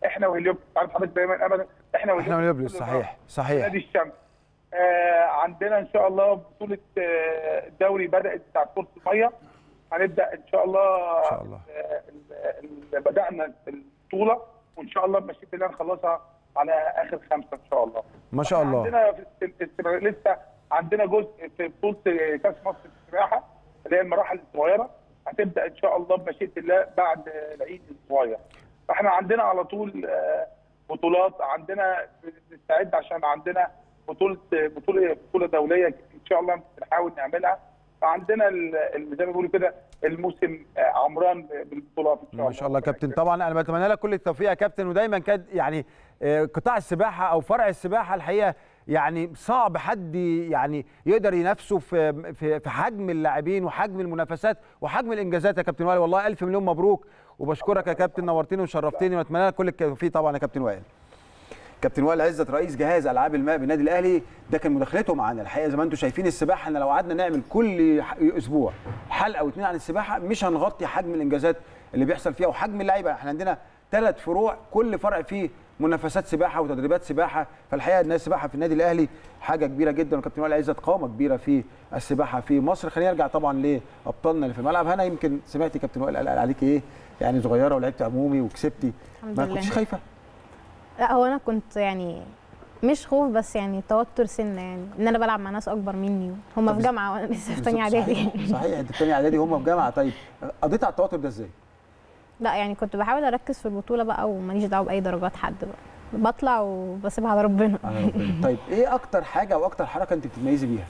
احنا وهليوبلس عارف حضرتك دايما ابدا احنا احنا ونبلس كل صحيح مرة. صحيح نادي الشمس آه عندنا ان شاء الله بطوله آه، الدوري بدات بتاع بطوله الميه هنبدا ان شاء الله إن شاء الله. آه، ال- ال- بدانا البطوله وان شاء الله بمشيئه الله نخلصها على اخر خمسه ان شاء الله ما شاء إحنا الله عندنا في الس- الس- لسه عندنا جزء في بطوله كاس مصر للسباحه اللي هي المراحل الصغيره هتبدا ان شاء الله بمشيئه الله بعد العيد الصغير فاحنا عندنا على طول آه، بطولات عندنا بنستعد عشان عندنا بطوله بطوله بطوله دوليه ان شاء الله بنحاول نعملها فعندنا ال- ال- زي ما بيقولوا كده الموسم آه، عمران بالبطولات ان شاء الله ما شاء الله يا كابتن طبعا انا بتمنى لك كل التوفيق يا كابتن ودايما كان يعني آه، قطاع السباحه او فرع السباحه الحقيقه يعني صعب حد يعني يقدر ينافسه في في في حجم اللاعبين وحجم المنافسات وحجم الانجازات يا كابتن وائل والله الف مليون مبروك وبشكرك يا كابتن نورتني وشرفتني واتمنى لك كل التوفيق طبعا يا كابتن وائل كابتن وائل عزت رئيس جهاز العاب الماء بالنادي الاهلي ده كان مداخلته معانا الحقيقه زي ما انتم شايفين السباحه احنا لو قعدنا نعمل كل ح- اسبوع حلقه او اتنين عن السباحه مش هنغطي حجم الانجازات اللي بيحصل فيها وحجم اللعيبه احنا عندنا ثلاث فروع كل فرع فيه منافسات سباحه وتدريبات سباحه فالحقيقه ان السباحه في النادي الاهلي حاجه كبيره جدا وكابتن وائل عزت قامه كبيره في السباحه في مصر خلينا نرجع طبعا لابطالنا اللي في الملعب هنا يمكن سمعتي كابتن وائل قال عليك ايه يعني صغيره ولعبت عمومي وكسبتي الحمد ما لله. كنتش خايفه لا هو انا كنت يعني مش خوف بس يعني توتر سنه يعني ان انا بلعب مع ناس اكبر مني هم طب في جامعه وانا لسه في تانية صحيح- اعدادي صحيح انت في تانية اعدادي هم في جامعه طيب قضيت على التوتر ده ازاي؟ لا يعني كنت بحاول اركز في البطوله بقى وماليش دعوه باي درجات حد بقى بطلع وبسيبها على ربنا على ربنا. طيب ايه اكتر حاجه او اكتر حركه انت بتتميزي بيها؟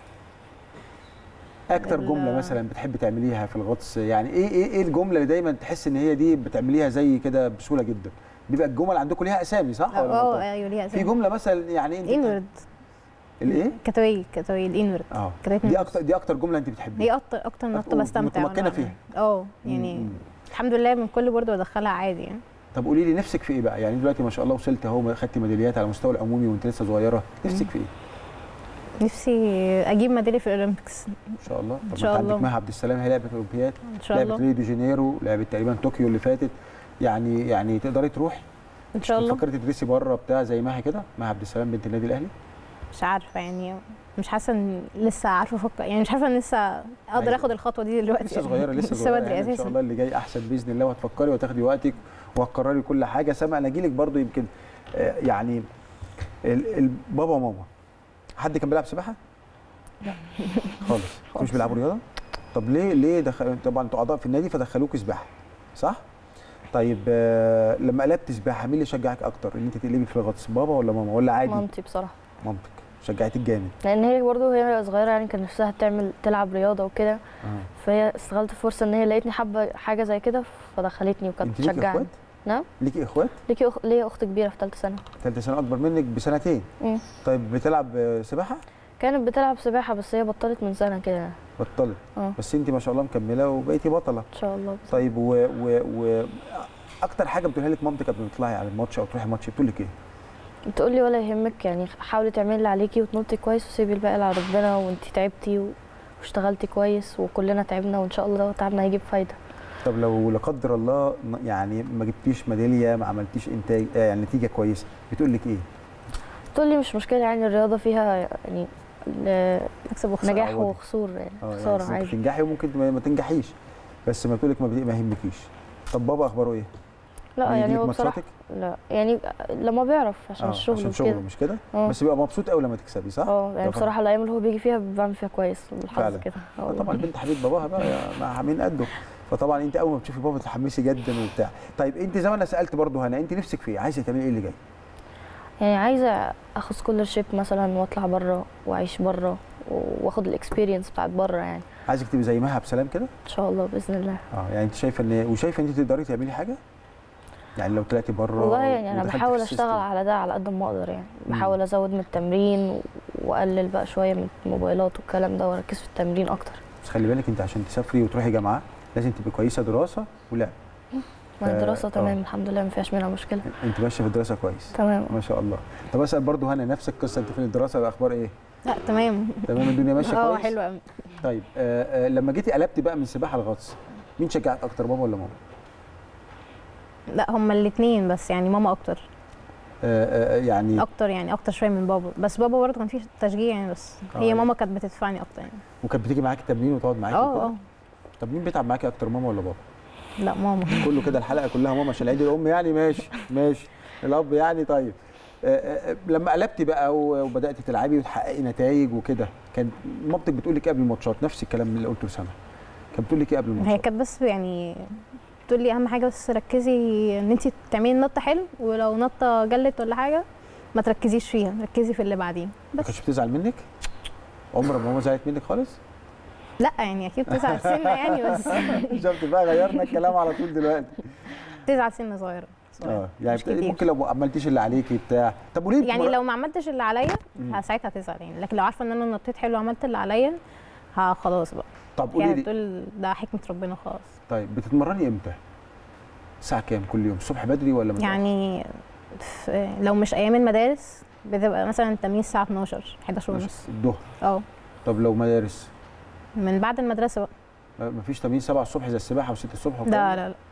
اكتر ال- جمله مثلا بتحبي تعمليها في الغطس يعني ايه ايه ايه الجمله اللي دايما تحس ان هي دي بتعمليها زي كده بسهوله جدا؟ بيبقى الجمل عندكم ليها اسامي صح ولا اه غلطان؟ ايوه ليها في جمله مثلا يعني انت انورد الايه؟ كتوي كتوي الانورد اه كانت دي اكتر دي اكتر جمله انت بتحبيها دي اكتر اكتر نقطه و- بستمتع وأنا متمكنة بعملها. فيها. اه يعني مم. الحمد لله من كل برضه بدخلها عادي يعني طب قولي لي نفسك في ايه بقى؟ يعني دلوقتي ما شاء الله وصلت اهو خدتي ميداليات على المستوى العمومي وانت لسه صغيره نفسك في ايه؟ نفسي اجيب ميداليه في الاولمبيكس ان شاء الله طب إن ما شاء انت عندك الله. مها عبد السلام هي لعبت الاولمبياد ان شاء لعبت الله ريو دي جانيرو لعبت تقريبا طوكيو اللي فاتت يعني يعني تقدري تروحي ان شاء الله فكرتي تدرسي بره بتاع زي مها كده مها عبد السلام بنت النادي الاهلي مش عارفه يعني مش حاسه ان لسه عارفه افكر يعني مش عارفه ان لسه اقدر أيوة. اخد الخطوه دي دلوقتي لسه صغيره لسه لسه صغيره بدري يعني ان شاء اساسا الله اللي جاي احسن باذن الله وهتفكري وتاخدي وقتك وهتقرري كل حاجه سامع انا اجيلك برضو يمكن آه، يعني ال- البابا وماما حد كان بيلعب سباحه؟ لا خالص مش بيلعبوا رياضه؟ طب ليه ليه دخل طبعا انتوا اعضاء في النادي فدخلوك سباحه صح؟ طيب آه، لما قلبت سباحه مين اللي شجعك اكتر ان انت تقلبي في الغطس بابا ولا ماما ولا عادي؟ مامتي بصراحه مامتك شجعتك جامد لان هي برضه وهي صغيره يعني كان نفسها تعمل تلعب رياضه وكده اه فهي استغلت الفرصه ان هي لقيتني حابه حاجه زي كده فدخلتني وكانت انت ليكي بتشجعني اخوات؟ نعم ليكي اخوات؟ ليكي أخ... ليا اخت كبيره في ثالثه سنه ثالثه سنه اكبر منك بسنتين مم. طيب بتلعب آه، سباحه؟ كانت بتلعب سباحه بس هي بطلت من سنه كده بطلت اه بس انت ما شاء الله مكمله وبقيتي بطله ان شاء الله طيب و, و, و اكتر حاجه بتقولها لك مامتك قبل ما تطلعي على الماتش او تروحي الماتش بتقول لك ايه؟ بتقولي ولا يهمك يعني حاولي تعملي اللي عليكي وتنطي كويس وسيبي الباقي على ربنا وانتي تعبتي و... واشتغلتي كويس وكلنا تعبنا وان شاء الله تعبنا هيجيب فايده طب لو لا قدر الله ن- يعني ما جبتيش ميداليه ما عملتيش انتاج آه يعني نتيجه كويسه بتقول لك ايه؟ بتقولي مش مشكله يعني الرياضه فيها يعني ل- اكسب وخساره نجاح عوضي. وخسور يعني اه خساره يعني ممكن عادي تنجحي وممكن ما ما تنجحيش بس ما بتقول لك ما, بي- ما يهمكيش طب بابا اخباره ايه؟ لا يعني بيجيلك هو بصراحه ماتشاتك؟ لا يعني لما بيعرف عشان آه، الشغل عشان شغله وكده مش كده؟ اه بس بيبقى مبسوط قوي لما تكسبي صح؟ اه يعني طبعاً. بصراحه الايام اللي هو بيجي فيها بعمل فيها كويس بالحظ فعلا. كده اه آه والله. طبعا بنت حبيب باباها بقى يا- مع مين قده فطبعا انت اول ما بتشوفي بابا تتحمسي جدا وبتاع طيب انت زي ما انا سالت برضو هنا انت نفسك في ايه عايزه تعملي ايه اللي جاي يعني عايزه اخد سكولرشيب مثلا واطلع بره واعيش بره واخد الاكسبيرينس بتاعت بره يعني عايزك تبقي زي مها بسلام كده ان شاء الله باذن الله اه يعني انت شايفه ان وشايفه ان انت تقدري تعملي حاجه يعني لو طلعتي بره والله يعني انا ودخلتي في بحاول السيستم. اشتغل على ده على قد ما اقدر يعني مم. بحاول ازود من التمرين واقلل بقى شويه من الموبايلات والكلام ده واركز في التمرين اكتر بس خلي بالك انت عشان تسافري وتروحي جامعه لازم تبقي كويسه دراسه ولعب ما ف- الدراسه آه. تمام الحمد لله ما فيهاش منها مشكله انت ماشيه في الدراسه كويس تمام ما شاء الله طب اسال برضو هنا نفس القصه انت في الدراسه الاخبار ايه لا تمام تمام الدنيا ماشيه اه كويس حلو قوي طيب آه آه لما جيتي قلبتي بقى من سباحه لغطس مين شجعك اكتر بابا ولا ماما لا هما الاثنين بس يعني ماما اكتر آه، آه، يعني اكتر يعني اكتر شويه من بابا بس بابا برضه كان فيه تشجيع يعني بس آه، هي يعني. ماما كانت بتدفعني اكتر يعني وكانت بتيجي معاكي التمرين وتقعد معاكي اه وكده؟ اه طب مين بيتعب معاكي اكتر ماما ولا بابا لا ماما كله كده الحلقه كلها ماما عشان عيد الام يعني ماشي ماشي الاب يعني طيب آه، آه، آه، لما قلبتي بقى و- وبداتي تلعبي وتحققي نتائج وكده كان مامتك بتقول لك إيه قبل الماتشات نفس الكلام اللي قلته لسما كانت بتقول لك ايه قبل هي الماتشات كانت بس يعني تقول لي اهم حاجه بس ركزي ان انت تعملي نطه حلو ولو نطه جلت ولا حاجه ما تركزيش فيها ركزي في اللي بعدين ما بس كانتش بتزعل منك عمر ما ماما زعلت منك خالص لا يعني اكيد بتزعل سنه يعني بس شفت بقى غيرنا الكلام على طول دلوقتي بتزعل سنه صغيره صغيرة. اه يعني مش بت- كتير. ممكن لو ما عملتيش اللي عليكي بتاع طب وليه يعني بتمر- لو ما عملتش اللي عليا مم. ه- ساعتها هتزعل يعني لكن لو عارفه ان انا نطيت حلو وعملت اللي عليا ها خلاص بقى طب قولي يعني لي تقول ده حكمه ربنا خلاص طيب بتتمرني امتى الساعه كام كل يوم الصبح بدري ولا متأخر؟ يعني في لو مش ايام المدارس بتبقى مثلا التمرين الساعه 12 11 ونص الظهر اه طب لو مدارس من بعد المدرسه بقى ما- مفيش تمرين 7 الصبح زي السباحه و6 الصبح والكلام لا ده؟ لا لا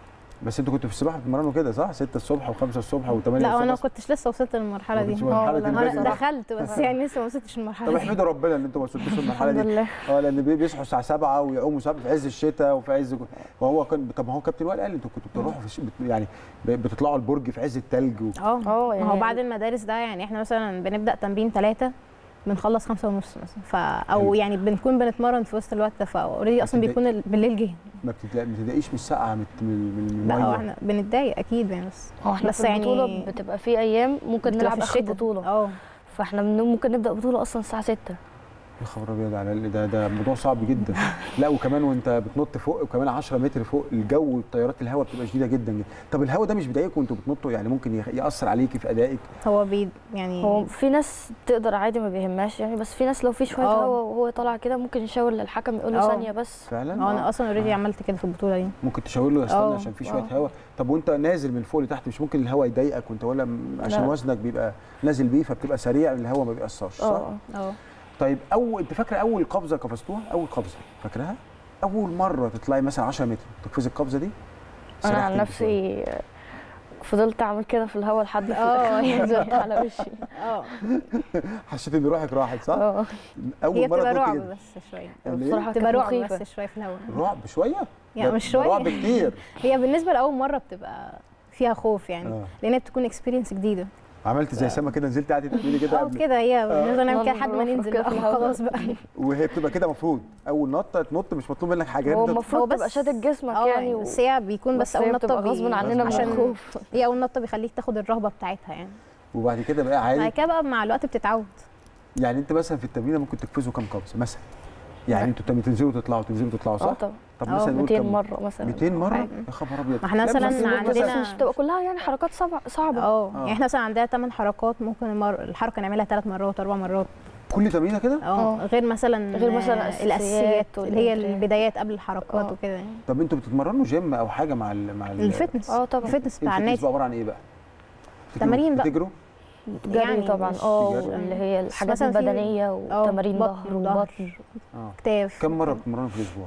بس انتوا كنتوا في السباحه بتتمرنوا كده صح 6 الصبح و5 الصبح و8 لا انا ما الصبح كنتش لسه وصلت للمرحله ما دي كنتش مرحلة لا، البدري. انا دخلت بس يعني لسه ما وصلتش طب المرحله دي احمدوا ربنا ان انتوا ما وصلتوش المرحله الحمد دي لله اه لان بي- بيصحوا الساعه 7 ويقوموا 7 في عز الشتاء وفي عز وهو كان طب ما هو كابتن وائل قال انتوا كنتوا بتروحوا في الش- بت- يعني ب- بتطلعوا البرج في عز التلج و... اه اه ما هو يعني بعد المدارس ده يعني احنا مثلا بنبدا تمرين ثلاثة بنخلص خمسة ونص مثلا ف او حلو. يعني بنكون بنتمرن في وسط الوقت ده فاوريدي اصلا بتضايق- بيكون ال- بالليل جه ما بتتلا- ما بتضايقيش من السقعه من من من لا هو الميه احنا بنتضايق اكيد يعني بس هو احنا بس في البطوله يعني بتبقى في ايام ممكن بتبقى نلعب في اخر الشتاء. بطوله اه فاحنا من- ممكن نبدا بطوله اصلا الساعه 6 يا خبر ابيض على ال- ده ده موضوع صعب جدا لا وكمان وانت بتنط فوق وكمان 10 متر فوق الجو والتيارات الهواء بتبقى شديده جدا جدا طب الهواء ده مش بيضايقكم وانتوا بتنطوا يعني ممكن يخ- ياثر عليكي في ادائك هو بي يعني هو في ناس تقدر عادي ما بيهمهاش يعني بس في ناس لو في شويه اه. هوا وهو طالع كده ممكن يشاور للحكم يقول له اه. ثانيه بس فعلا اه انا آه. اصلا اوريدي عملت كده في البطوله دي ممكن تشاور له استنى اه. عشان في شويه اه. هواء طب وانت نازل من فوق لتحت مش ممكن الهواء يضايقك وانت ولا م- عشان لا. وزنك بيبقى نازل بيه فبتبقى سريع الهواء ما بيأثرش صح؟ اه اه طيب اول انت فاكره اول قفزه قفزتوها اول قفزه فاكراها اول مره تطلعي مثلا 10 متر تقفزي القفزه دي انا سرحتي عن انت نفسي فضلت اعمل كده في الهوا لحد في اه. الاخر نزلت على وشي اه شوية. حسيت ان روحك راحت صح اه اول هي مره بتبقى تنطي رعب كده. بس شويه ولا إيه؟ بصراحه بتبقى كانت رعب مخيفه بس شويه في الهواء رعب شويه يعني ده- مش ده شويه رعب كتير هي بالنسبه لاول مره بتبقى فيها خوف يعني آه. لان هي بتكون اكسبيرينس جديده عملت زي سما كده نزلت قعدتي تعملي كده اه قبل كده هي بنفضل نعمل كده نفضل لحد ما نفرك ننزل كده بقى في الهواء. خلاص بقى وهي بتبقى كده مفروض اول نطه تنط مش مطلوب منك حاجه هو انت المفروض هو تبقى بس- شادد جسمك اه يعني و... بس هي بيكون بس, هي اول نطه بتبقى غصب بي- عننا من عشان الخوف هي اول نطه بيخليك تاخد الرهبه بتاعتها يعني وبعد كده بقى بعد عادي كده بقى مع الوقت بتتعود يعني انت مثلا في التمرين ممكن تقفزوا كام قفزه مثلا يعني انتوا تم- تنزلوا تطلعوا تنزلوا تطلعوا اه صح؟ طبعا طب اه، مثلا نقول 200 كام مره مثلا 200 مره حاجة. يا خبر ابيض ما احنا لا، مثلا بس بس عندنا مش بتبقى كلها يعني حركات صعبه صعبه اه اه. يعني احنا مثلا عندنا 8 حركات ممكن المر... الحركه نعملها ثلاث مرات اربع مرات كل تمرينه كده اه اه. غير مثلا غير مثلا آه، الأساسيات الاساسيات اللي هي والإنتريه. البدايات قبل الحركات اه. وكده يعني طب انتوا بتتمرنوا جيم او حاجه مع ال مع ال الفتنس اه طبعا الفتنس إيه بتاع الفتنس النادي بقى عباره عن ايه بقى؟ بتجروا- تمارين بقى. بتجروا جري يعني طبعا مش- اه جري. اللي هي الحاجات مثلا في- البدنيه اه، وتمارين بطن ظهر وظهر. وبطن اه كتاف كم مره بتتمرنوا في الاسبوع؟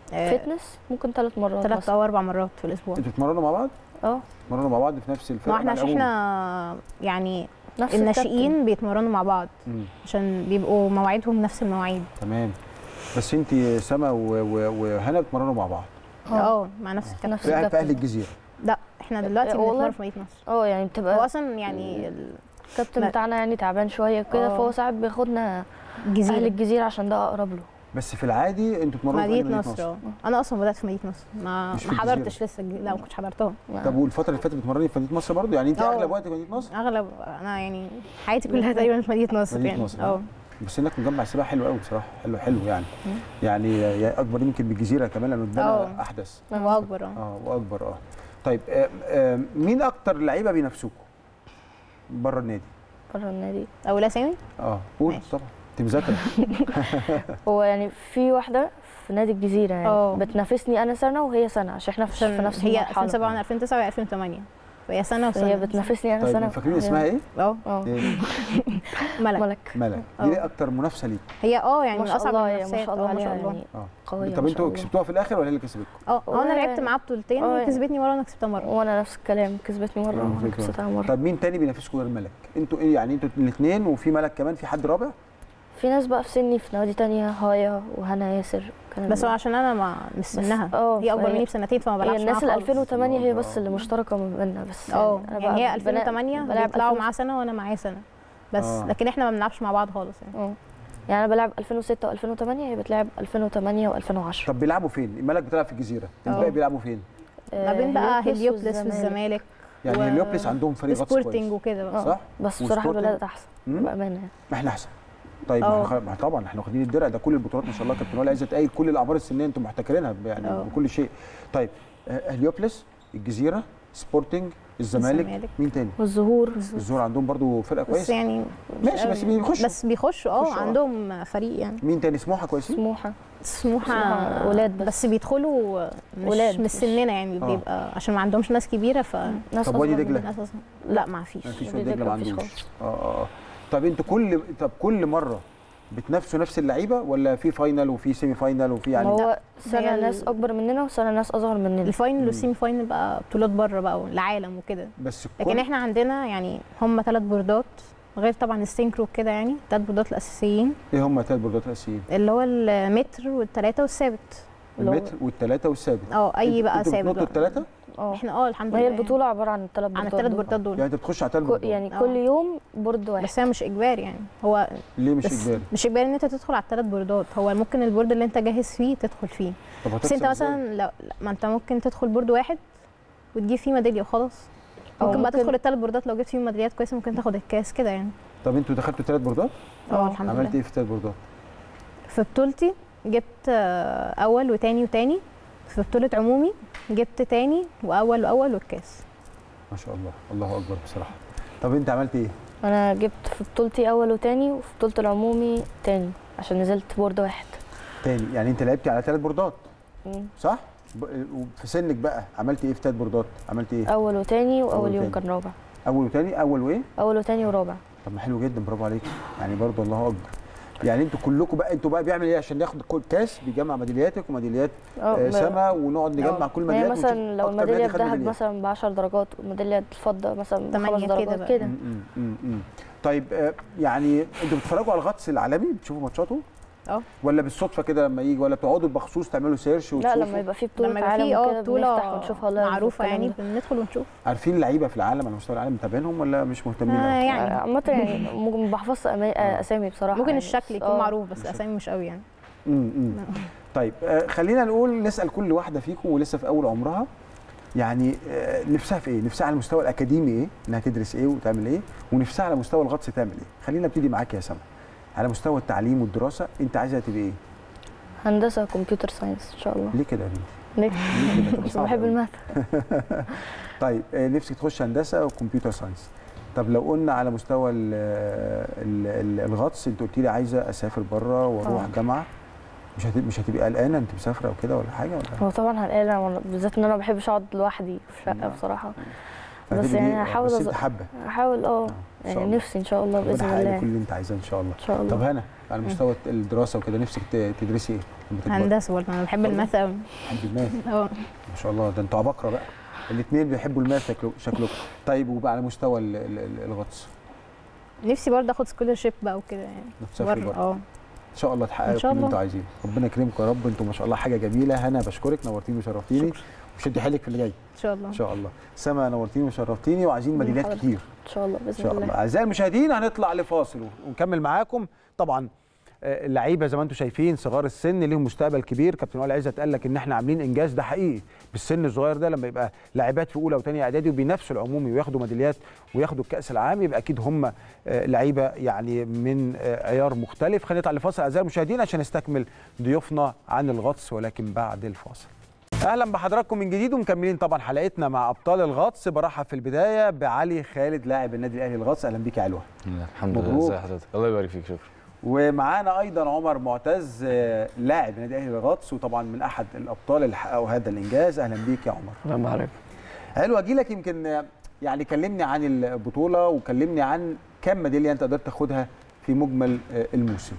فتنس ممكن ثلاث مرات ثلاث مثلا او اربع مرات في الاسبوع انتوا بتتمرنوا مع بعض؟ اه بتتمرنوا مع بعض في نفس الفرقه ما احنا مع عشان العموم؟ احنا يعني نفس الناشئين بيتمرنوا مع بعض مم. عشان بيبقوا مواعيدهم نفس المواعيد تمام بس انت سما و- و- وهنا بتتمرنوا مع بعض الكابتن. اه اه مع نفس الكابتن نفس في في اهل الكابتن الجزيره لا احنا دلوقتي اه، والله. بنتمرن في مدينه نصر اه يعني هو بتبقى اصلا يعني ال- الكابتن لا. بتاعنا يعني تعبان شويه كده اه. فهو ساعات بياخدنا اهل الجزيره الجزيره عشان ده اقرب له بس في العادي انتوا بتتمرنوا في مدينه مدينه نصر اه انا اصلا بدات في مدينه نصر ما مش في ما الجزيرة. حضرتش لسه الج- لا ما كنتش حضرتها طب والفتره اللي فاتت بتتمرني في مدينه نصر برضه يعني انت اه. اغلب وقتك في مدينه نصر اغلب انا يعني حياتي كلها تقريبا في مدينه نصر مدينة يعني نصر، اه بس انك مجمع سباحه حلو قوي بصراحه حلو حلو يعني يعني يا اكبر يمكن من الجزيره كمان لانه قدامنا اه. احدث هو اكبر اه اه واكبر اه طيب آه آه مين اكتر لعيبه بينافسوكوا بره النادي بره النادي او الاسامي اه قول ماشي. طبعا انت مذاكره هو يعني في واحده في نادي الجزيره يعني اه. بتنافسني انا سنه وهي سنه عشان احنا في, في عشان نفس هي المرحله 2007 2009 و2008 هي سنه وسنه هي بتنافسني انا طيب سنه فاكرين اسمها ايه؟ اه اه ايه ملك ملك ملك اه. دي اكتر منافسه ليك هي اه يعني ما من شاء اصعب الله هي المنافسات ما شاء الله اه ما شاء عليها الله يعني اه قويه طب ما شاء انتوا الله. كسبتوها في الاخر ولا هي اللي كسبتكم؟ اه هو انا و- لعبت معاه بطولتين اه. هي كسبتني مره وانا كسبتها مره وانا نفس الكلام كسبتني مره وانا كسبتوها. كسبتها مره طب مين تاني بينافسكم غير ملك؟ انتوا ايه يعني انتوا الاثنين وفي ملك كمان في حد رابع؟ في ناس بقى في سني في نوادي تانية هايا وهنا ياسر كلام بس من هو ده. عشان انا ما مش سنها اه، هي اكبر فهي- مني بسنتين فما هي بلعبش الناس معاها ال خالص 2008 هي الله. بس اللي مشتركه ما بيننا بس اه أنا يعني بقى هي بلا- 2008 بلعب بيطلعوا 2000 معاه سنه وانا معايا سنه بس اه. لكن احنا ما بنلعبش مع بعض خالص يعني اه يعني انا بلعب 2006 و2008 هي بتلعب 2008 و2010 طب بيلعبوا فين؟ الملك بتلعب في الجزيره، اه. الباقي بيلعبوا فين؟ ما بين بقى هليوبلس والزمالك يعني و- هليوبلس عندهم فريق غطس سبورتنج كويس وكده بقى اه. صح؟ بس بصراحه وسبورتنج؟ البلد احسن مم؟ بامانه يعني. احنا احسن طيب اه. ما خ- ما طبعا احنا واخدين الدرع ده كل البطولات ما شاء الله كابتن وائل عايزه قايل كل الاعمار السنيه انتم محتكرينها يعني اه. بكل شيء طيب آه، هليوبلس الجزيره سبورتنج الزمالك الزمالك. مين تاني؟ والظهور الزهور عندهم برضو فرقه بس كويسه يعني مش ماشي، قوي بس يعني. بيخشوا. بس بيخشوا اه بيخشوا، اه. عندهم فريق يعني مين تاني سموحه كويسين؟ سموحه سموحه سموحة ولاد بس. بس بيدخلوا مش ولاد مش مش- سننا يعني اه. بيبقى عشان ما عندهمش ناس كبيره ف ناس طب وادي أصغر دجلة؟ مننا. ناس أصلاً- لا ما فيش ما فيش وادي وادي دجله ما دجلة مفيش عندوش اه اه اه طب انتوا كل طب كل مره بتنافسوا نفس اللعيبه ولا في فاينل وفي سيمي فاينل وفي ما يعني هو هي سنه ال- ناس اكبر مننا وسنه ناس اصغر مننا الفاينل مم. والسيمي فاينل بقى بطولات بره بقى العالم وكده بس لكن كل- احنا عندنا يعني هم ثلاث بوردات غير طبعا السينكرو كده يعني ثلاث بوردات الاساسيين ايه هم ثلاث بردات اساسيين؟ اللي هو المتر والثلاثه والثابت اللي هو- المتر والثلاثه والثابت اه اي انتوا- بقى انتوا ثابت بتنطوا بقى. الثلاثه؟ اه احنا اه الحمد ما لله هي البطوله عباره عن الثلاث عن بطولات الثلاث دول. بوردات دول يعني انت بتخش على ثلاث كو- بردات يعني اه. كل يوم بورد واحد بس هي مش اجباري يعني هو ليه مش بس اجباري؟ مش اجباري ان انت تدخل على الثلاث بوردات هو ممكن البورد اللي انت جاهز فيه تدخل فيه طب بس انت هتكسب ازاي؟ مثلا لو لا، ما انت ممكن تدخل بورد واحد وتجيب فيه ميداليه وخلاص أو ممكن بقى ممكن- تدخل الثلاث بوردات لو جبت فيهم ميداليات كويسه ممكن تاخد الكاس كده يعني طب انتوا دخلتوا ثلاث بردات؟ اه اه. الحمد عملت لله ايه في الثلاث بردات؟ في بطولتي جبت آه، اول وتاني وتاني في بطوله عمومي جبت تاني واول واول والكاس ما شاء الله الله اكبر بصراحه طب انت عملت ايه؟ انا جبت في بطولتي اول وتاني وفي بطوله العمومي تاني عشان نزلت بورد واحد تاني يعني انت لعبتي على ثلاث بردات مم. صح؟ ب... وفي سنك بقى عملت ايه في ثلاث بردات؟ عملت ايه؟ اول وتاني واول أول يوم وتاني. كان رابع اول وثاني اول وايه؟ اول وتاني ورابع طب ما حلو جدا برافو عليك يعني برضه الله اكبر يعني انتوا كلكم بقى انتوا بقى بيعمل ايه عشان ياخد كل كاس بيجمع ميدالياتك وميداليات اه آه ب- سما ونقعد نجمع اه. كل ما هي ميداليات مثلا لو ونشوف أكتر الميداليه نادي خد الذهب ميدالية. مثلا ب 10 درجات والميداليه الفضه مثلا ب تمانية 5 كده درجات بقى. كده م- م- م- م. طيب آه، يعني انتوا بتتفرجوا على الغطس العالمي بتشوفوا ماتشاته؟ اه. ولا بالصدفه كده لما يجي ولا بتقعدوا بخصوص تعملوا سيرش لا وتشوفوا لما يبقى في بطوله لما يبقى عالم في اه وكده بنفتح بطوله ونشوفها لايف معروفه والكلام يعني ده. بندخل ونشوف عارفين لعيبه في العالم على مستوى العالم متابعينهم ولا مش مهتمين آه أوي؟ يعني عامة يعني ممكن ما بحفظش أما- اسامي بصراحه ممكن يعني الشكل بس- يكون اه. معروف بس الشكل. اسامي مش قوي يعني م- م. طيب آه، خلينا نقول نسال كل واحده فيكم ولسه في اول عمرها يعني آه، نفسها في ايه؟ نفسها على المستوى الاكاديمي ايه؟ انها تدرس ايه وتعمل ايه؟ ونفسها على مستوى الغطس تعمل ايه؟ خلينا نبتدي معاك يا سما. على مستوى التعليم والدراسه انت عايزه تبقى ايه؟ هندسه كمبيوتر ساينس ان شاء الله ليه كده يا بنتي؟ ليه؟ ليه كده؟ تبقى مش صعبة بحب أوي. الماث طيب آه، نفسك تخش هندسه وكمبيوتر ساينس طب لو قلنا على مستوى ال ال ال الغطس انت قلت لي عايزه اسافر بره واروح اه. جامعه مش هتبقي مش هتبقي قلقانه انت مسافره وكده ولا حاجه ولا هو طبعا هلقانة وأنا- بالذات ان انا ما بحبش اقعد لوحدي في شقه نعم. بصراحه بس هتبقي يعني دي- هحاول بس أز- انت حابه هحاول اه ان شاء يعني الله نفسي ان شاء الله ربنا باذن يحقق لك الله كل اللي انت عايزاه ان شاء الله ان شاء طب الله هنا على مستوى الدراسه وكده نفسك ت- تدرسي ايه؟ لما تكبري؟ هندسه برضه انا بحب والله؟ الماث قوي بحب الماث اه ما شاء الله ده انتوا عباقره بقى الاثنين بيحبوا الماث شكله- شكلكم طيب وبقى على مستوى ال- ال- ال- الغطس نفسي برضه اخد سكولرشيب بقى وكده يعني تسافري بره بره اه ان شاء الله تحققوا إن كل شاء اللي الله. انتوا عايزينه ربنا يكرمكم يا رب انتوا ما شاء الله حاجه جميله هنا بشكرك نورتيني وشرفتيني شكرا. وشدي حيلك في اللي جاي ان شاء الله ان شاء الله سما نورتيني وشرفتيني وعايزين ميداليات حضرتك. كتير ان شاء الله ان باذن شاء الله الله اعزائي المشاهدين هنطلع لفاصل ونكمل معاكم طبعا آه، اللعيبه زي ما انتم شايفين صغار السن ليهم مستقبل كبير كابتن وائل عزت قال لك ان احنا عاملين انجاز ده حقيقي بالسن الصغير ده لما يبقى لاعبات في اولى وثانيه اعدادي وبينافسوا العمومي وياخدوا ميداليات وياخدوا الكاس العام يبقى اكيد هم آه، لعيبه يعني من آه، عيار مختلف خلينا نطلع لفاصل اعزائي المشاهدين عشان نستكمل ضيوفنا عن الغطس ولكن بعد الفاصل اهلا بحضراتكم من جديد ومكملين طبعا حلقتنا مع ابطال الغطس برحب في البدايه بعلي خالد لاعب النادي الاهلي الغطس اهلا بيك يا علوه الحمد لله مبروك. ازي حضرتك الله يبارك فيك شكرا ومعانا ايضا عمر معتز آه، لاعب النادي الاهلي للغطس وطبعا من احد الابطال اللي حققوا هذا الانجاز اهلا بيك يا عمر الله يبارك حلو اجي لك يمكن آه، يعني كلمني عن البطوله وكلمني عن كم ميداليه انت قدرت تاخدها في مجمل آه، الموسم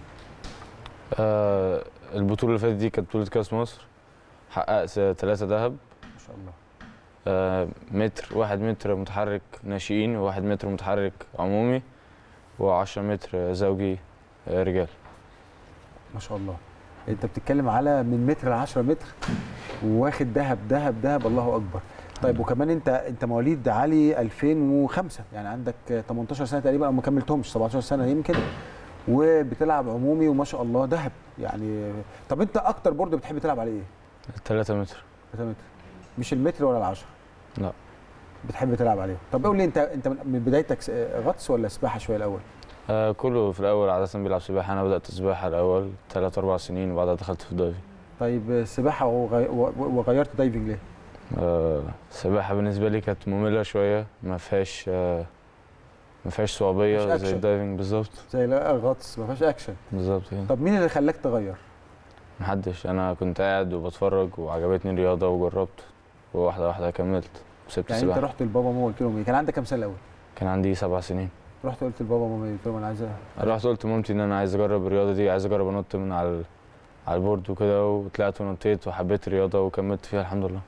آه البطوله اللي فاتت دي كانت بطوله كاس مصر حققت ثلاثه ذهب ما شاء الله آه متر واحد متر متحرك ناشئين وواحد متر متحرك عمومي و10 متر زوجي آه رجال ما شاء الله انت بتتكلم على من متر ل 10 متر واخد ذهب ذهب ذهب الله اكبر طيب وكمان انت انت مواليد علي 2005 يعني عندك 18 سنه تقريبا او ما كملتهمش 17 سنه يمكن وبتلعب عمومي وما شاء الله ذهب يعني طب انت اكتر بورد بتحب تلعب عليه ايه؟ 3 متر 3 متر مش المتر ولا العشرة لا بتحب تلعب عليه طب قول لي انت انت من من بدايتك س- غطس ولا سباحه شويه الاول آه كله في الاول عاده بيلعب سباحه انا بدات سباحه الاول 3 4 سنين وبعدها دخلت في الدايفنج طيب سباحه وغي... و- وغيرت دايفنج ليه آه السباحه بالنسبه لي كانت ممله شويه ما فيهاش آه ما فيهاش صعوبيه مفيهاش زي أكشن. الدايفنج بالظبط زي لا غطس ما فيهاش اكشن بالظبط كده طب مين اللي خلاك تغير محدش انا كنت قاعد وبتفرج وعجبتني الرياضه وجربت وواحده واحده كملت وسبت يعني انت السباحه رحت لبابا وماما قلت لهم ايه كان عندك كام سنه الاول كان عندي سبع سنين رحت قلت لبابا وماما إيه؟ قلت لهم انا عايز أ- رحت قلت لمامتي ان انا عايز اجرب الرياضه دي عايز اجرب انط من على ال- على البورد وكده وطلعت ونطيت وحبيت الرياضه وكملت فيها الحمد لله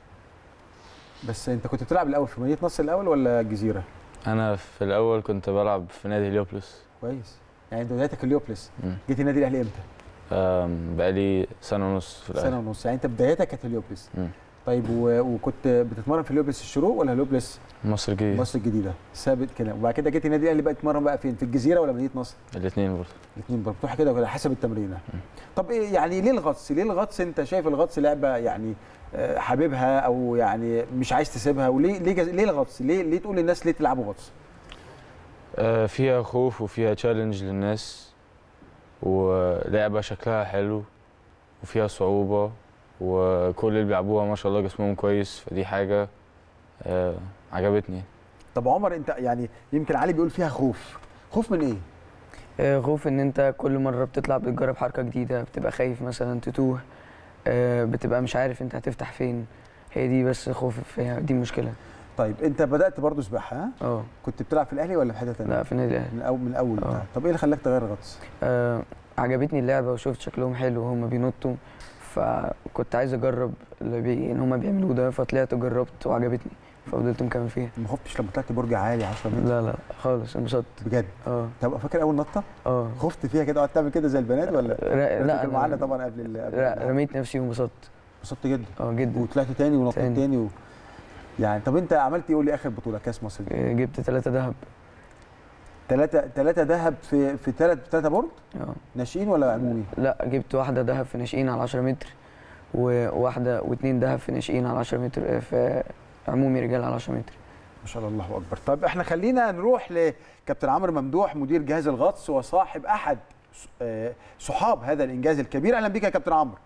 بس انت كنت بتلعب الاول في مدينه نصر الاول ولا الجزيره انا في الاول كنت بلعب في نادي هليوبلس كويس يعني انت بدايتك اليوبلس مم. جيت النادي الاهلي امتى آم، بقالي سنه ونص في سنه الاهلي ونص يعني انت بدايتك كانت اليوبلس مم. طيب و... وكنت بتتمرن في اليوبلس الشروق ولا اليوبلس مصر الجديده مصر الجديده ثابت كده وبعد كده جيت النادي الاهلي بقى تتمرن بقى فين في الجزيره ولا مدينه نصر الاثنين برضه الاثنين بتروح كده وكده حسب التمرينه طب ايه يعني ليه الغطس ليه الغطس انت شايف الغطس لعبه يعني آه، حاببها او يعني مش عايز تسيبها وليه ليه جز... ليه الغطس ليه ليه تقول للناس ليه تلعبوا غطس آه، فيها خوف وفيها تشالنج للناس ولعبة شكلها حلو وفيها صعوبة وكل اللي بيلعبوها ما شاء الله جسمهم كويس فدي حاجة آه، عجبتني طب عمر انت يعني يمكن علي بيقول فيها خوف خوف من ايه آه، خوف ان انت كل مره بتطلع بتجرب حركه جديده بتبقى خايف مثلا تتوه آه، بتبقى مش عارف انت هتفتح فين هي دي بس خوف فيها دي مشكله طيب انت بدات برضه سباحه ها اه كنت بتلعب في الاهلي ولا في حته ثانيه لا في النادي الاهلي من اول من الاول آه. طب ايه اللي خلاك تغير غطس آه، عجبتني اللعبه وشفت شكلهم حلو وهم بينطوا فكنت عايز اجرب اللي بي... ان هم بيعملوه ده فطلعت جربت وعجبتني ففضلت مكمل فيها ما خفتش لما طلعت برج عالي 10 متر لا لا خالص انبسطت بجد اه طب فاكر اول نطه اه خفت فيها كده قعدت تعمل كده زي البنات ولا لا لا كان أنا- معانا طبعا قبل ال- قبل لا ال- رميت نفسي وانبسطت انبسطت جدا اه جدا وطلعت تاني ونطيت تاني. تاني و... يعني طب انت عملت ايه قول لي اخر بطوله كاس مصر دي آه، جبت ثلاثة ذهب ثلاثه ثلاثه ذهب في في ثلاث ثلاثه بورد اه ناشئين ولا عمومي لا جبت واحدة ذهب في ناشئين على 10 متر وواحدة واثنين ذهب في ناشئين على 10 متر آه، في عمومي رجال على 10 متر ما شاء الله الله اكبر طب احنا خلينا نروح لكابتن عمرو ممدوح مدير جهاز الغطس وصاحب احد س- آه، صحاب هذا الانجاز الكبير اهلا بيك يا كابتن عمرو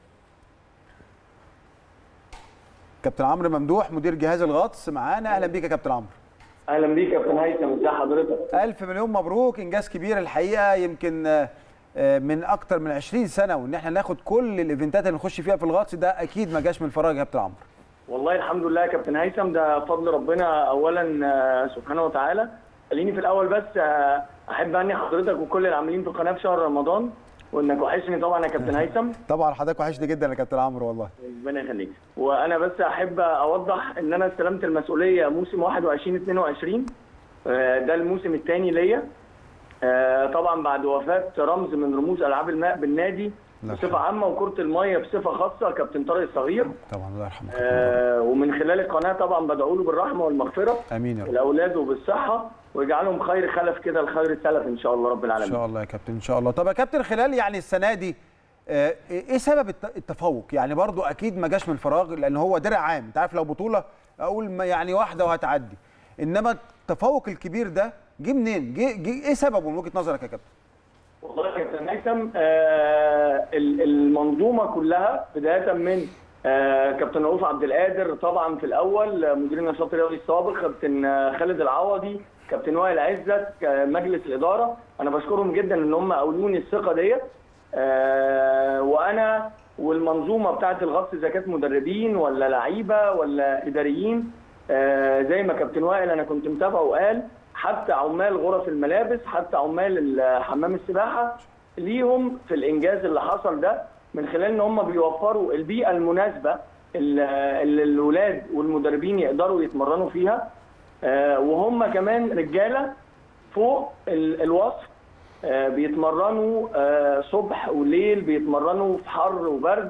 كابتن عمرو ممدوح مدير جهاز الغطس معانا اهلا بيك يا كابتن عمرو اهلا بيك يا كابتن هيثم ازي حضرتك الف مليون مبروك انجاز كبير الحقيقه يمكن آه، آه، من اكتر من 20 سنه وان احنا ناخد كل الايفنتات اللي نخش فيها في الغطس ده اكيد ما جاش من فراغ يا كابتن عمرو والله الحمد لله يا كابتن هيثم ده فضل ربنا اولا آه، سبحانه وتعالى خليني في الاول بس آه، احب اني حضرتك وكل العاملين في القناه في شهر رمضان وانك وحشني طبعا يا كابتن هيثم طبعا حضرتك وحشني جدا يا كابتن عمرو والله ربنا يخليك وانا بس احب اوضح ان انا استلمت المسؤوليه موسم 21 22 آه، ده الموسم الثاني ليا آه، طبعا بعد وفاه رمز من رموز العاب الماء بالنادي الله بصفه عامه وكره الميه بصفه خاصه كابتن طارق الصغير طبعا الله يرحمه آه، ومن خلال القناه طبعا بدعو له بالرحمه والمغفره امين يا رب لاولاده بالصحه ويجعلهم خير خلف كده الخير السلف ان شاء الله رب ان العالمين شاء الله يا كابتن ان شاء الله طب يا كابتن خلال يعني السنه دي آه، ايه سبب الت- التفوق يعني برضو اكيد ما جاش من فراغ لان هو درع عام انت عارف لو بطوله اقول ما يعني واحده وهتعدي انما التفوق الكبير ده جه منين جه جه ايه سببه من وجهه نظرك يا كابتن والله يا كابتن هيثم آه، ال- المنظومه كلها بدايه من آه، كابتن رؤوف عبد القادر طبعا في الاول آه، مدير النشاط الرياضي السابق كابتن آه، خالد العوضي كابتن وائل عزت آه، مجلس الاداره انا بشكرهم جدا ان هم اولوني الثقه ديت آه، وانا والمنظومه بتاعه الغطس اذا كانت مدربين ولا لعيبه ولا اداريين آه، زي ما كابتن وائل انا كنت متابعه وقال حتى عمال غرف الملابس حتى عمال ال- حمام السباحه ليهم في الانجاز اللي حصل ده من خلال ان هم بيوفروا البيئه المناسبه اللي اللي الولاد والمدربين يقدروا يتمرنوا فيها آه، وهم كمان رجاله فوق ال- الوصف آه، بيتمرنوا آه، صبح وليل بيتمرنوا في حر وبرد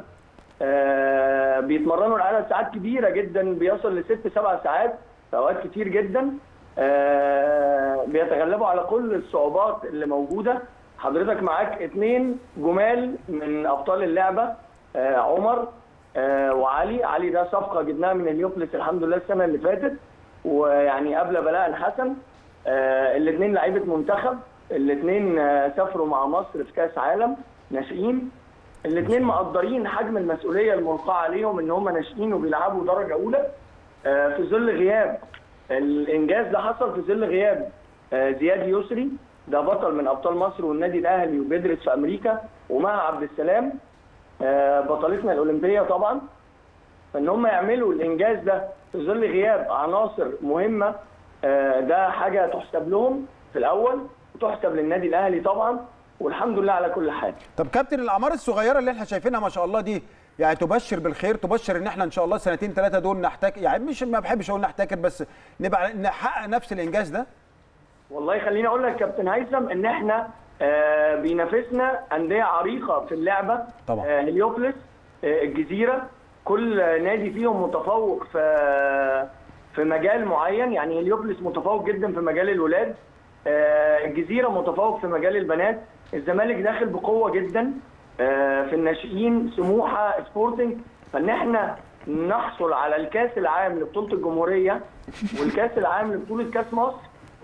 آه، بيتمرنوا لعدد ساعات كبيره جدا بيصل لست سبع ساعات في اوقات كتير جدا آه، بيتغلبوا على كل الصعوبات اللي موجوده حضرتك معاك اتنين جمال من ابطال اللعبه آه، عمر آه، وعلي علي ده صفقه جبناها من اليوبلس الحمد لله السنه اللي فاتت ويعني قبل بلاء الحسن الاثنين لعيبه منتخب الاثنين سافروا مع مصر في كاس عالم ناشئين الاثنين مقدرين حجم المسؤوليه الملقاه عليهم ان هم ناشئين وبيلعبوا درجه اولى آه، في ظل غياب الانجاز ده حصل في ظل غياب آه، زياد يسري ده بطل من ابطال مصر والنادي الاهلي وبيدرس في امريكا ومع عبد السلام آه، بطلتنا الاولمبيه طبعا فان هم يعملوا الانجاز ده في ظل غياب عناصر مهمه آه، ده حاجه تحسب لهم في الاول وتحسب للنادي الاهلي طبعا والحمد لله على كل حال طب كابتن الاعمار الصغيره اللي احنا شايفينها ما شاء الله دي يعني تبشر بالخير تبشر ان احنا ان شاء الله سنتين ثلاثه دول نحتاج يعني مش ما بحبش اقول نحتكر بس نبقى نحقق نفس الانجاز ده والله خليني اقول لك كابتن هيثم ان احنا آه، بينافسنا انديه عريقه في اللعبه طبعا. آه، هليوبلس آه، الجزيره كل نادي فيهم متفوق في في مجال معين يعني هليوبلس متفوق جدا في مجال الولاد آه، الجزيره متفوق في مجال البنات الزمالك داخل بقوه جدا آه، في الناشئين سموحه سبورتنج فان احنا نحصل على الكاس العام لبطوله الجمهوريه والكاس العام لبطوله كاس مصر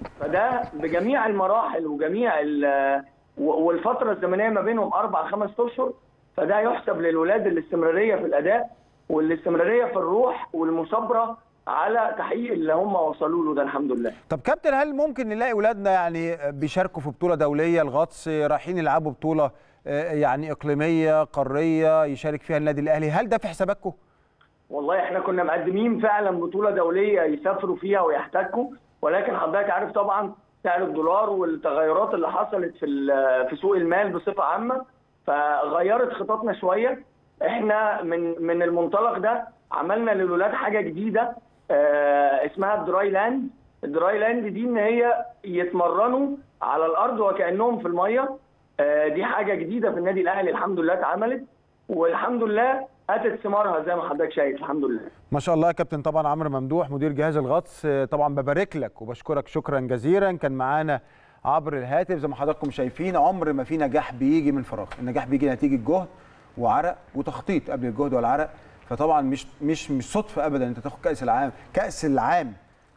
فده بجميع المراحل وجميع ال- و- والفتره الزمنيه ما بينهم اربع خمس اشهر فده يحسب للولاد الاستمراريه في الاداء والاستمراريه في الروح والمثابره على تحقيق اللي هم وصلوا له ده الحمد لله طب كابتن هل ممكن نلاقي اولادنا يعني بيشاركوا في بطوله دوليه الغطس رايحين يلعبوا بطوله آه، يعني اقليميه قاريه يشارك فيها النادي الاهلي هل ده في حساباتكم والله احنا كنا مقدمين فعلا بطوله دوليه يسافروا فيها ويحتكوا ولكن حضرتك عارف طبعا سعر الدولار والتغيرات اللي حصلت في ال- في سوق المال بصفه عامه فغيرت خططنا شويه احنا من من المنطلق ده عملنا للولاد حاجه جديده آه، اسمها الدراي لاند الدراي لاند دي ان هي يتمرنوا على الارض وكانهم في الميه آه، دي حاجه جديده في النادي الاهلي الحمد لله اتعملت والحمد لله اتت ثمارها زي ما حضرتك شايف الحمد لله ما شاء الله يا كابتن طبعا عمرو ممدوح مدير جهاز الغطس آه، طبعا ببارك لك وبشكرك شكرا جزيلا كان معانا عبر الهاتف زي ما حضراتكم شايفين عمر ما في نجاح بيجي من فراغ النجاح بيجي نتيجه جهد وعرق وتخطيط قبل الجهد والعرق فطبعا مش مش مش صدفه ابدا انت تاخد كاس العام كاس العام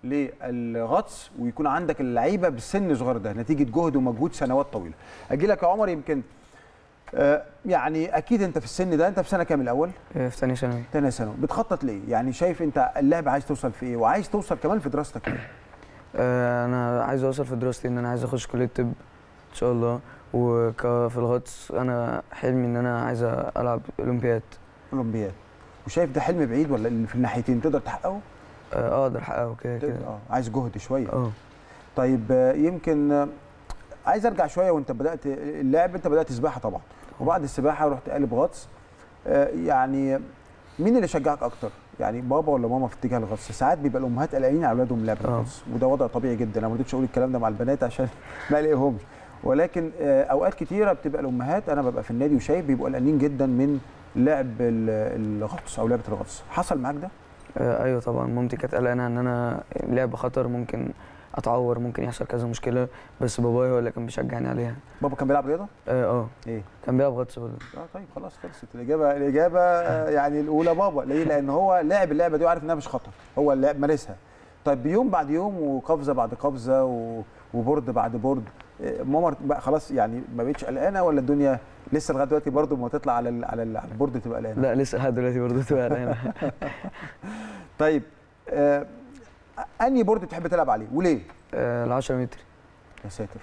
للغطس ويكون عندك اللعيبه بالسن صغير ده نتيجه جهد ومجهود سنوات طويله اجي لك يا عمر يمكن آه، يعني اكيد انت في السن ده انت في سنه كام الاول آه، في ثانيه ثانوي تاني ثانوي بتخطط ليه؟ يعني شايف انت اللعب عايز توصل في ايه؟ وعايز توصل كمان في دراستك ايه؟ آه، انا عايز اوصل في دراستي ان انا عايز اخش كليه طب ان شاء الله وفي الغطس انا حلمي ان انا عايز العب اولمبياد اولمبياد وشايف ده حلم بعيد ولا اللي في الناحيتين تقدر تحققه؟ آه، اقدر احققه كده تقدر كده اه عايز جهد شويه اه طيب آه، يمكن آه، عايز ارجع شويه وانت بدات اللعب انت بدات سباحه طبعا وبعد السباحه رحت قالب غطس آه، يعني مين اللي شجعك اكتر؟ يعني بابا ولا ماما في اتجاه الغطس؟ ساعات بيبقى الامهات قلقانين على اولادهم لعب آه. الغطس وده وضع طبيعي جدا انا ما رضيتش اقول الكلام ده مع البنات عشان ما الاقيهمش ولكن آه، اوقات كتيره بتبقى الامهات انا ببقى في النادي وشايف بيبقوا قلقانين جدا من لعب ال- الغطس او لعبه الغطس حصل معاك ده؟ آه، ايوه طبعا مامتي كانت قلقانه ان انا لعب خطر ممكن اتعور ممكن يحصل كذا مشكله بس بابايا هو اللي كان بيشجعني عليها بابا كان بيلعب رياضه؟ اه اه ايه؟ كان بيلعب غطس برضه اه طيب خلاص خلصت الاجابه الاجابه آه، يعني الاولى بابا ليه؟ لان هو لعب اللعبه دي وعارف انها مش خطر هو اللعب مارسها طيب يوم بعد يوم وقفزه بعد قفزه و... وبورد بعد بورد آه، ماما بقى خلاص يعني ما بقتش قلقانه ولا الدنيا لسه لغايه دلوقتي برضه ما تطلع على ال... على, ال... على البورد تبقى قلقانه لا لسه لحد دلوقتي برضه تبقى قلقانه طيب آه انهي بورد بتحب تلعب عليه وليه؟ آه، ال 10 متر يا ساتر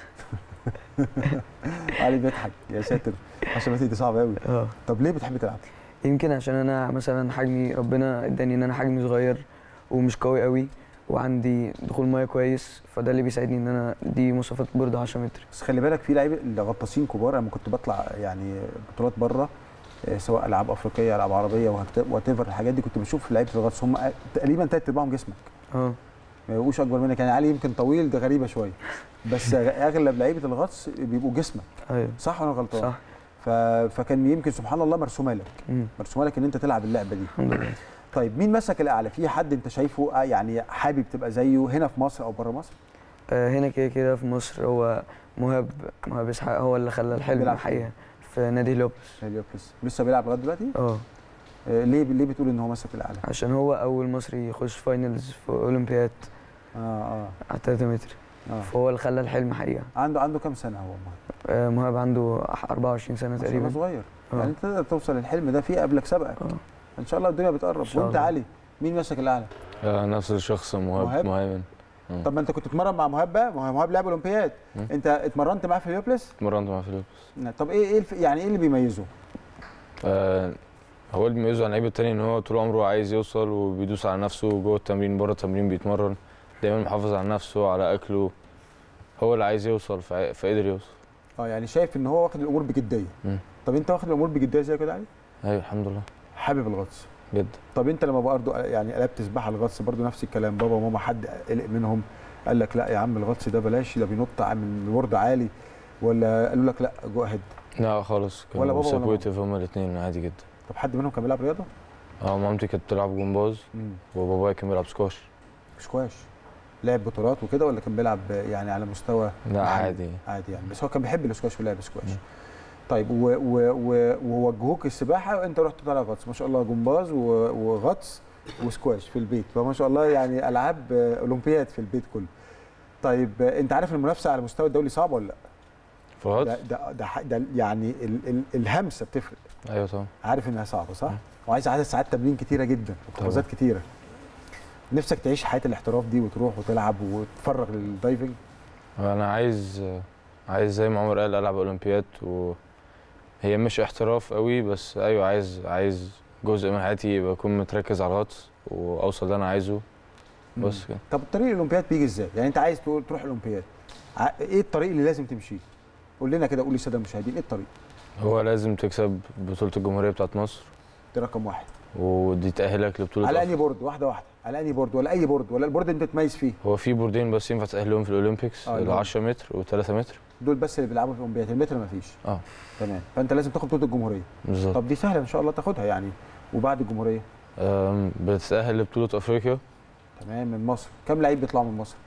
علي بيضحك يا ساتر عشان دي صعبه قوي اه طب ليه بتحب تلعب؟ يمكن عشان انا مثلا حجمي ربنا اداني ان انا حجمي صغير ومش قوي قوي وعندي دخول ميه كويس فده اللي بيساعدني ان انا دي مواصفات برضه 10 متر بس خلي بالك في لعيبه اللي غطاسين كبار انا لما كنت بطلع يعني بطولات بره آه، سواء العاب افريقيه العاب عربيه وات ايفر الحاجات دي كنت بشوف لعيبه الغطس هم تقريبا تلات ارباعهم جسمك اه ما يبقوش اكبر منك يعني علي يمكن طويل ده غريبه شويه بس اغلب لعيبه الغطس بيبقوا جسمك ايوه صح ولا أنا غلطان؟ صح ف... فكان يمكن سبحان الله مرسومه لك مم. مرسومه لك ان انت تلعب اللعبه دي الحمد لله طيب مين مسك الاعلى في حد انت شايفه آه يعني حابب تبقى زيه هنا في مصر او بره مصر آه، هنا كده كده في مصر هو مهاب مهاب اسحاق هو اللي خلى الحلم بيلعب حقيقه في نادي لوبس هيليوبلس لسه بيلعب لغايه دلوقتي اه آه ليه ليه بتقول ان هو مسك الاعلى عشان هو اول مصري يخش فاينلز في اولمبياد اه اه على 3 متر اه فهو اللي خلى الحلم حقيقه عنده عنده كام سنه هو مهاب؟ آه، مهاب عنده 24 سنه ما شاء الله تقريبا صغير آه. يعني انت تقدر توصل للحلم ده في قبلك سبقك اه ان شاء الله الدنيا بتقرب شاء وانت الله. علي مين مسك الاعلى آه، نفس الشخص مهاب؟ مهاب مهيمن طب ما انت كنت بتتمرن مع مهاب بقى ما هو مهاب لعب اولمبياد مم. انت اتمرنت معاه في اليوبلس اتمرنت مع فيليبس طب ايه ايه الف... يعني ايه اللي بيميزه آه، هو اللي بيميزه عن اللعيبه التاني ان هو طول عمره عايز يوصل وبيدوس على نفسه جوه التمرين بره التمرين بيتمرن دايما محافظ على نفسه على اكله هو اللي عايز يوصل فع- فقدر يوصل اه يعني شايف ان هو واخد الامور بجديه مم. طب انت واخد الامور بجديه زي كده علي ايوه الحمد لله حابب الغطس جدا طب انت لما برضه يعني قلبت سباحه الغطس برضه نفس الكلام بابا وماما حد قلق منهم قال لك لا يا عم الغطس ده بلاش ده بينط من ورد عالي ولا قالوا لك لا جو اهيد لا خالص ولا كانوا بابا ولا ماما؟ سبورتيف هما الاثنين عادي جدا طب حد منهم كان بيلعب رياضه؟ اه مامتي كانت بتلعب جمباز امم وبابايا كان بيلعب سكواش سكواش لعب بطولات وكده ولا كان بيلعب يعني على مستوى لا محلي؟ عادي عادي يعني بس هو كان بيحب السكواش ولعب سكواش مم. طيب و- و- و- ووجهوك السباحه وانت رحت طالع غطس ما شاء الله جمباز و- وغطس وسكواش في البيت فما شاء الله يعني العاب آه، اولمبياد في البيت كله طيب آه، انت عارف المنافسه على المستوى الدولي صعب ولا لا في الغطس ده ده, ده, ح- ده يعني ال ال الهمسه بتفرق ايوه طبعا عارف انها صعبه صح مم. وعايز عدد ساعات تمرين كتيره جدا وقفازات كتيره نفسك تعيش حياه الاحتراف دي وتروح وتلعب وتتفرغ للدايفنج انا عايز عايز زي ما عمر قال العب اولمبياد وهي مش احتراف قوي بس ايوه عايز عايز جزء من حياتي يبقى اكون متركز على الغطس واوصل اللي انا عايزه بس كده طب الطريق الاولمبياد بيجي ازاي؟ يعني انت عايز تقول تروح الاولمبياد ع- ايه الطريق اللي لازم تمشيه؟ قول لنا كده قول للساده المشاهدين ايه الطريق؟ هو لازم تكسب بطولة الجمهورية بتاعت مصر ده رقم واحد ودي تأهلك لبطولة على أفريقيا. انهي بورد واحده واحده على انهي بورد ولا اي بورد ولا البورد اللي انت تميز فيه هو في بوردين بس ينفع تأهلهم في الأولمبيكس آه، ال 10 متر و3 متر دول بس اللي بيلعبوا في الاولمبياد المتر ما فيش اه تمام فانت لازم تاخد بطوله الجمهوريه بالظبط طب دي سهله ان شاء الله تاخدها يعني وبعد الجمهوريه آم، بتتأهل لبطولة أفريقيا تمام من مصر كم لعيب بيطلعوا من مصر؟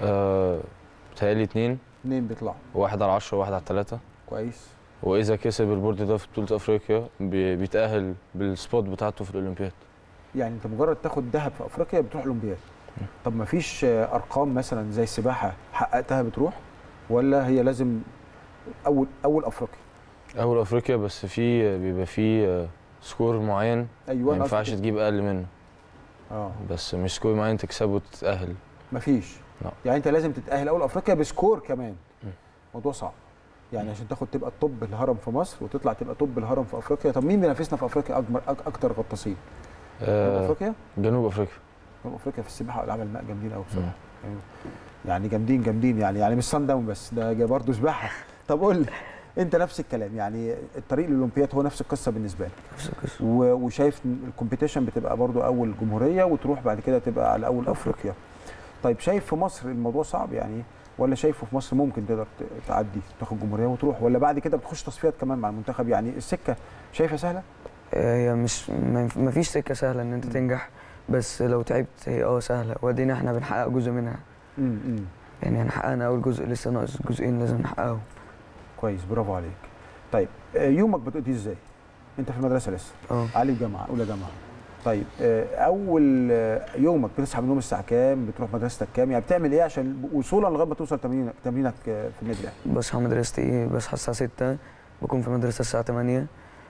آه، بتهيألي اتنين اثنين بيطلعوا واحد على 10 وواحد على 3 كويس وإذا كسب البورد ده في بطولة أفريقيا بي- بيتأهل بالسبوت بتاعته في الأولمبياد يعني انت مجرد تاخد ذهب في افريقيا بتروح الاولمبياد طب ما فيش آه، ارقام مثلا زي السباحه حققتها بتروح ولا هي لازم اول اول افريقيا أول أفريقيا بس في بيبقى في آه، سكور معين ايوه ما أنا ينفعش قصدي تجيب أقل منه كده. اه بس مش سكور معين تكسبه وتتأهل مفيش لا. يعني انت لازم تتاهل اول افريقيا بسكور كمان م. موضوع صعب يعني عشان تاخد تبقى الطب الهرم في مصر وتطلع تبقى طب الهرم في افريقيا طب مين بينافسنا في افريقيا اكبر أك- اكتر غطاسين جنوب آه، افريقيا جنوب أفريقيا جنوب افريقيا في السباحه والعاب الماء جامدين قوي بصراحه يعني- يعني جامدين جامدين يعني يعني مش صن داون بس ده جا برضه سباحه طب قول لي انت نفس الكلام يعني الطريق للاولمبياد هو نفس القصه بالنسبه لك نفس القصه و- وشايف إن الكومبيتيشن بتبقى برضو اول جمهوريه وتروح بعد كده تبقى على اول افريقيا طيب شايف في مصر الموضوع صعب يعني ولا شايفه في مصر ممكن تقدر ت- تعدي تاخد جمهوريه وتروح ولا بعد كده بتخش تصفيات كمان مع المنتخب يعني السكه شايفها سهله آه، هي مش ما ينف- ما فيش سكه سهله ان انت مم. تنجح بس لو تعبت هي اه سهله وادينا احنا بنحقق جزء منها امم يعني احنا حققنا اول جزء لسه ناقص جزئين لازم نحققهم كويس برافو عليك طيب آه، يومك بتقضيه ازاي انت في المدرسه لسه اه علي الجامعه اولى جامعه طيب آه، اول آه، يومك بتصحى من النوم الساعه كام بتروح مدرستك كام يعني بتعمل ايه عشان وصولا لغايه ما توصل تمرينك تمرينك آه، في النادي الاهلي بصحى مدرستي بصحى الساعه 6 بكون في المدرسه الساعه 8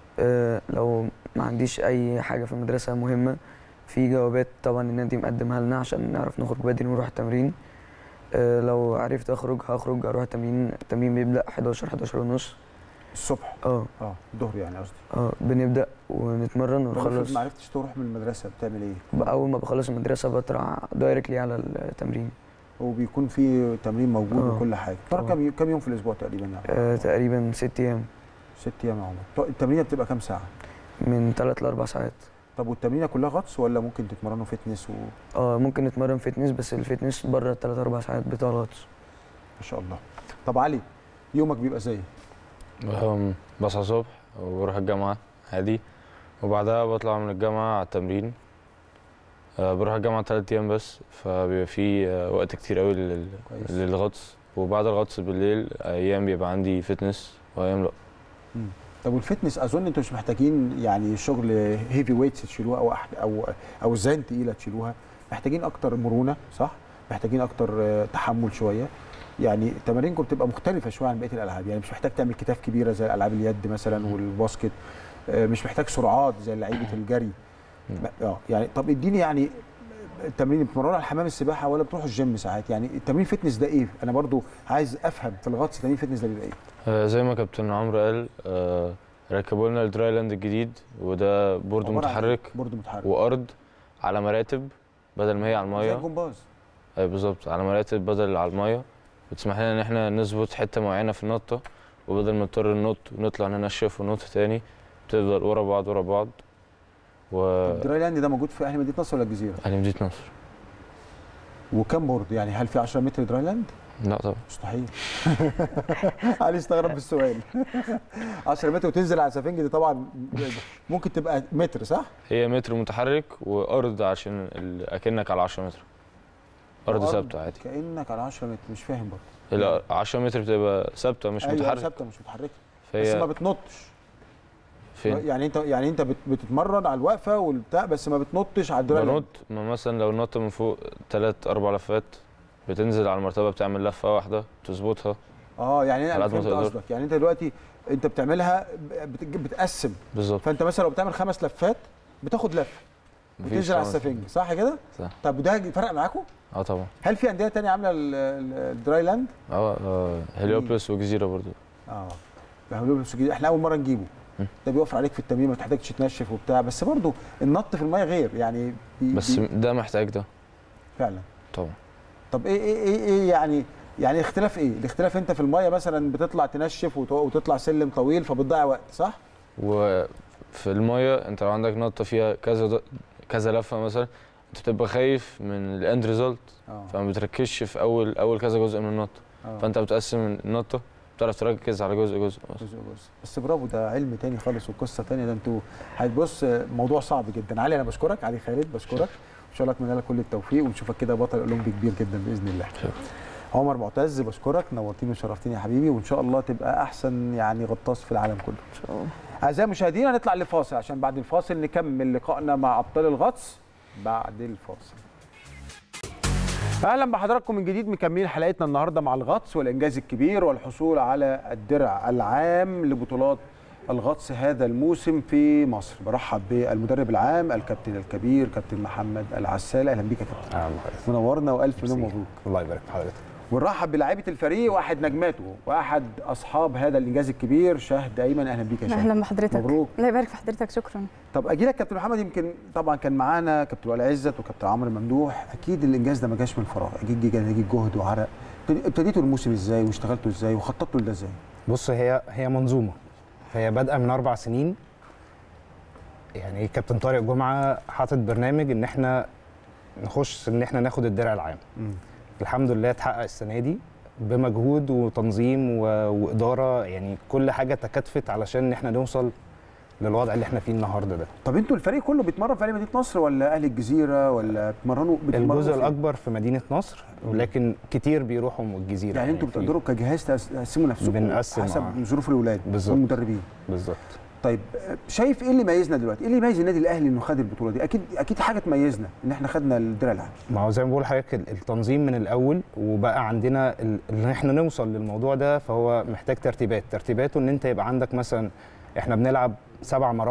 أه لو ما عنديش اي حاجه في المدرسه مهمه في جوابات طبعا النادي مقدمها لنا عشان نعرف نخرج بدري ونروح التمرين أه لو عرفت اخرج هخرج اروح التمرين التمرين بيبدا 11 11 ونص الصبح اه اه الظهر يعني قصدي اه بنبدا ونتمرن طب افرض ونخلص ما عرفتش تروح من المدرسه بتعمل ايه؟ اول ما بخلص المدرسه بطلع دايركتلي على التمرين وبيكون في تمرين موجود آه. وكل حاجه ترى آه. كم يوم- كم يوم في الاسبوع تقريبا يعني؟ آه تقريبا ست ايام ست ايام يا عمر طب التمرينه بتبقى كام ساعه؟ من ثلاث لاربع ساعات طب والتمرينه كلها غطس ولا ممكن تتمرنوا فتنس و... اه ممكن نتمرن فتنس بس الفتنس بره الثلاث اربع ساعات بتاع الغطس ما شاء الله طب علي يومك بيبقى ازاي؟ أم، بصحى الصبح وبروح الجامعة عادي وبعدها بطلع من الجامعة على التمرين أه، بروح الجامعة تلات أيام بس فبيبقى في أه، وقت كتير أوي لل- كويس للغطس وبعد الغطس بالليل أيام بيبقى عندي فتنس وأيام لأ طب والفتنس اظن انتوا مش محتاجين يعني شغل هيفي ويتس تشيلوها او أح- او او اوزان تقيله تشيلوها محتاجين اكتر مرونه صح؟ محتاجين اكتر آه، تحمل شويه يعني تمارينكم بتبقى مختلفه شويه عن بقيه الالعاب يعني مش محتاج تعمل كتاف كبيره زي العاب اليد مثلا والباسكت آه، مش محتاج سرعات زي لعيبه الجري ب- اه يعني طب اديني يعني التمرين بتمرنوا على حمام السباحه ولا بتروحوا الجيم ساعات يعني التمرين فتنس ده ايه انا برضو عايز افهم في الغطس تمرين فتنس ده بيبقى ايه أه، زي ما كابتن عمرو قال أه، ركبوا لنا الدراي لاند الجديد وده بورد عبارة عن متحرك برضو متحرك وأرض على مراتب بدل ما هي على زي المية الجمباز اي بالظبط على مراتب بدل على الميه بتسمح لنا ان احنا نظبط حته معينه في النطه وبدل ما نضطر ننط ونطلع ننشف وننط تاني بتفضل ورا بعض ورا بعض و طب الدراي لاند ده موجود في اهل مدينه نصر ولا الجزيره؟ اهل مدينه نصر وكم بورد يعني هل في 10 متر دراي لاند؟ لا طبعا مستحيل علي استغرب بالسؤال 10 متر وتنزل على سفنج دي طبعا ممكن تبقى متر صح؟ هي متر متحرك وارض عشان ال- اكنك على 10 متر ارض وأرض ثابته عادي كانك على 10 متر مش فاهم برضه ال 10 متر بتبقى ثابته مش أيوة متحرك ثابته مش متحركه بس ما فهي بتنطش فين يعني انت يعني انت بت- بتتمرن على الوقفه والبتاع بس ما بتنطش على الدراي لاند بنط ما مثلا لو نط من فوق ثلاث اربع لفات بتنزل على المرتبه بتعمل لفه واحده تظبطها اه يعني انا على قد ما فهمت تقدر. قصدك يعني انت دلوقتي انت بتعملها بت- بتقسم بالظبط فانت مثلا لو بتعمل خمس لفات بتاخد لفه مفيش بتنزل على خمس- السفنج صح كده؟ صح. طب وده فرق معاكم؟ اه طبعا هل في انديه تانية عامله ال- ال- الدراي لاند؟ اه آه، هليوبلس وجزيره برضو اه بيعملوا له جديد احنا اول مره نجيبه م. ده بيوفر عليك في التمرين ما تحتاجش تنشف وبتاع بس برضه النط في الميه غير يعني بي بس بي ده محتاج ده فعلا طبعا طب ايه ايه ايه, إيه يعني يعني اختلاف ايه؟ الاختلاف انت في الميه مثلا بتطلع تنشف وت- وتطلع سلم طويل فبتضيع وقت صح؟ وفي المايه انت لو عندك نطه فيها كذا د- كذا لفه مثلا انت بتبقى خايف من الاند ريزلت اه فما بتركزش في اول اول كذا جزء من النطه آه. فانت بتقسم النطه بتعرف تركز على جزء جزء بس. جزء جزء بس برافو ده علم تاني خالص وقصه تانية ده انتوا هتبص موضوع صعب جدا علي انا بشكرك علي خالد بشكرك ان شاء الله اتمنى لك كل التوفيق ونشوفك كده بطل اولمبي كبير جدا باذن الله عمر معتز بشكرك نورتني وشرفتني يا حبيبي وان شاء الله تبقى احسن يعني غطاس في العالم كله ان شاء الله اعزائي المشاهدين هنطلع لفاصل عشان بعد الفاصل نكمل لقائنا مع ابطال الغطس بعد الفاصل اهلا بحضراتكم من جديد مكملين حلقتنا النهارده مع الغطس والانجاز الكبير والحصول على الدرع العام لبطولات الغطس هذا الموسم في مصر برحب بالمدرب العام الكابتن الكبير كابتن محمد العسال اهلا بيك يا كابتن اهلا بحضرتك منورنا والف مليون مبروك الله يبارك في حضرتك ونرحب بلاعيبه الفريق واحد نجماته واحد اصحاب هذا الانجاز الكبير شهد ايمن اهلا بيك يا شهد اهلا بحضرتك مبروك الله يبارك في حضرتك شكرا طب اجي لك كابتن محمد يمكن طبعا كان معانا كابتن وائل عزت وكابتن عمرو ممدوح اكيد الانجاز ده ما جاش من فراغ اكيد جه نتيجه جهد وعرق ابتدي- ابتديتوا الموسم ازاي واشتغلتوا ازاي وخططتوا لده ازاي بص هي هي منظومه فهي بادئه من اربع سنين يعني كابتن طارق جمعه حاطط برنامج ان احنا نخش ان احنا ناخد الدرع العام مم. الحمد لله اتحقق السنه دي بمجهود وتنظيم و... واداره يعني كل حاجه تكاتفت علشان ان احنا نوصل للوضع اللي احنا فيه النهارده ده طب انتوا الفريق كله بيتمرن في اهلي مدينه نصر ولا اهل الجزيره ولا بتمرنوا بتتمرنوا الجزء فين؟ الاكبر في مدينه نصر ولكن كتير بيروحوا من الجزيره يعني انتوا في- بتقدروا كجهاز تقسموا نفسكم بنقسم، حسب آه. ظروف الاولاد بالظبط. والمدربين بالظبط طيب شايف ايه اللي ميزنا دلوقتي؟ ايه اللي يميز النادي الاهلي انه خد البطوله دي؟ اكيد اكيد حاجه تميزنا ان احنا خدنا الدرع العام ما هو زي ما بقول لحضرتك ال- التنظيم من الاول وبقى عندنا ال- ان احنا نوصل للموضوع ده فهو محتاج ترتيبات ترتيباته ان انت يبقى عندك مثلا احنا بنلعب سبع مراحل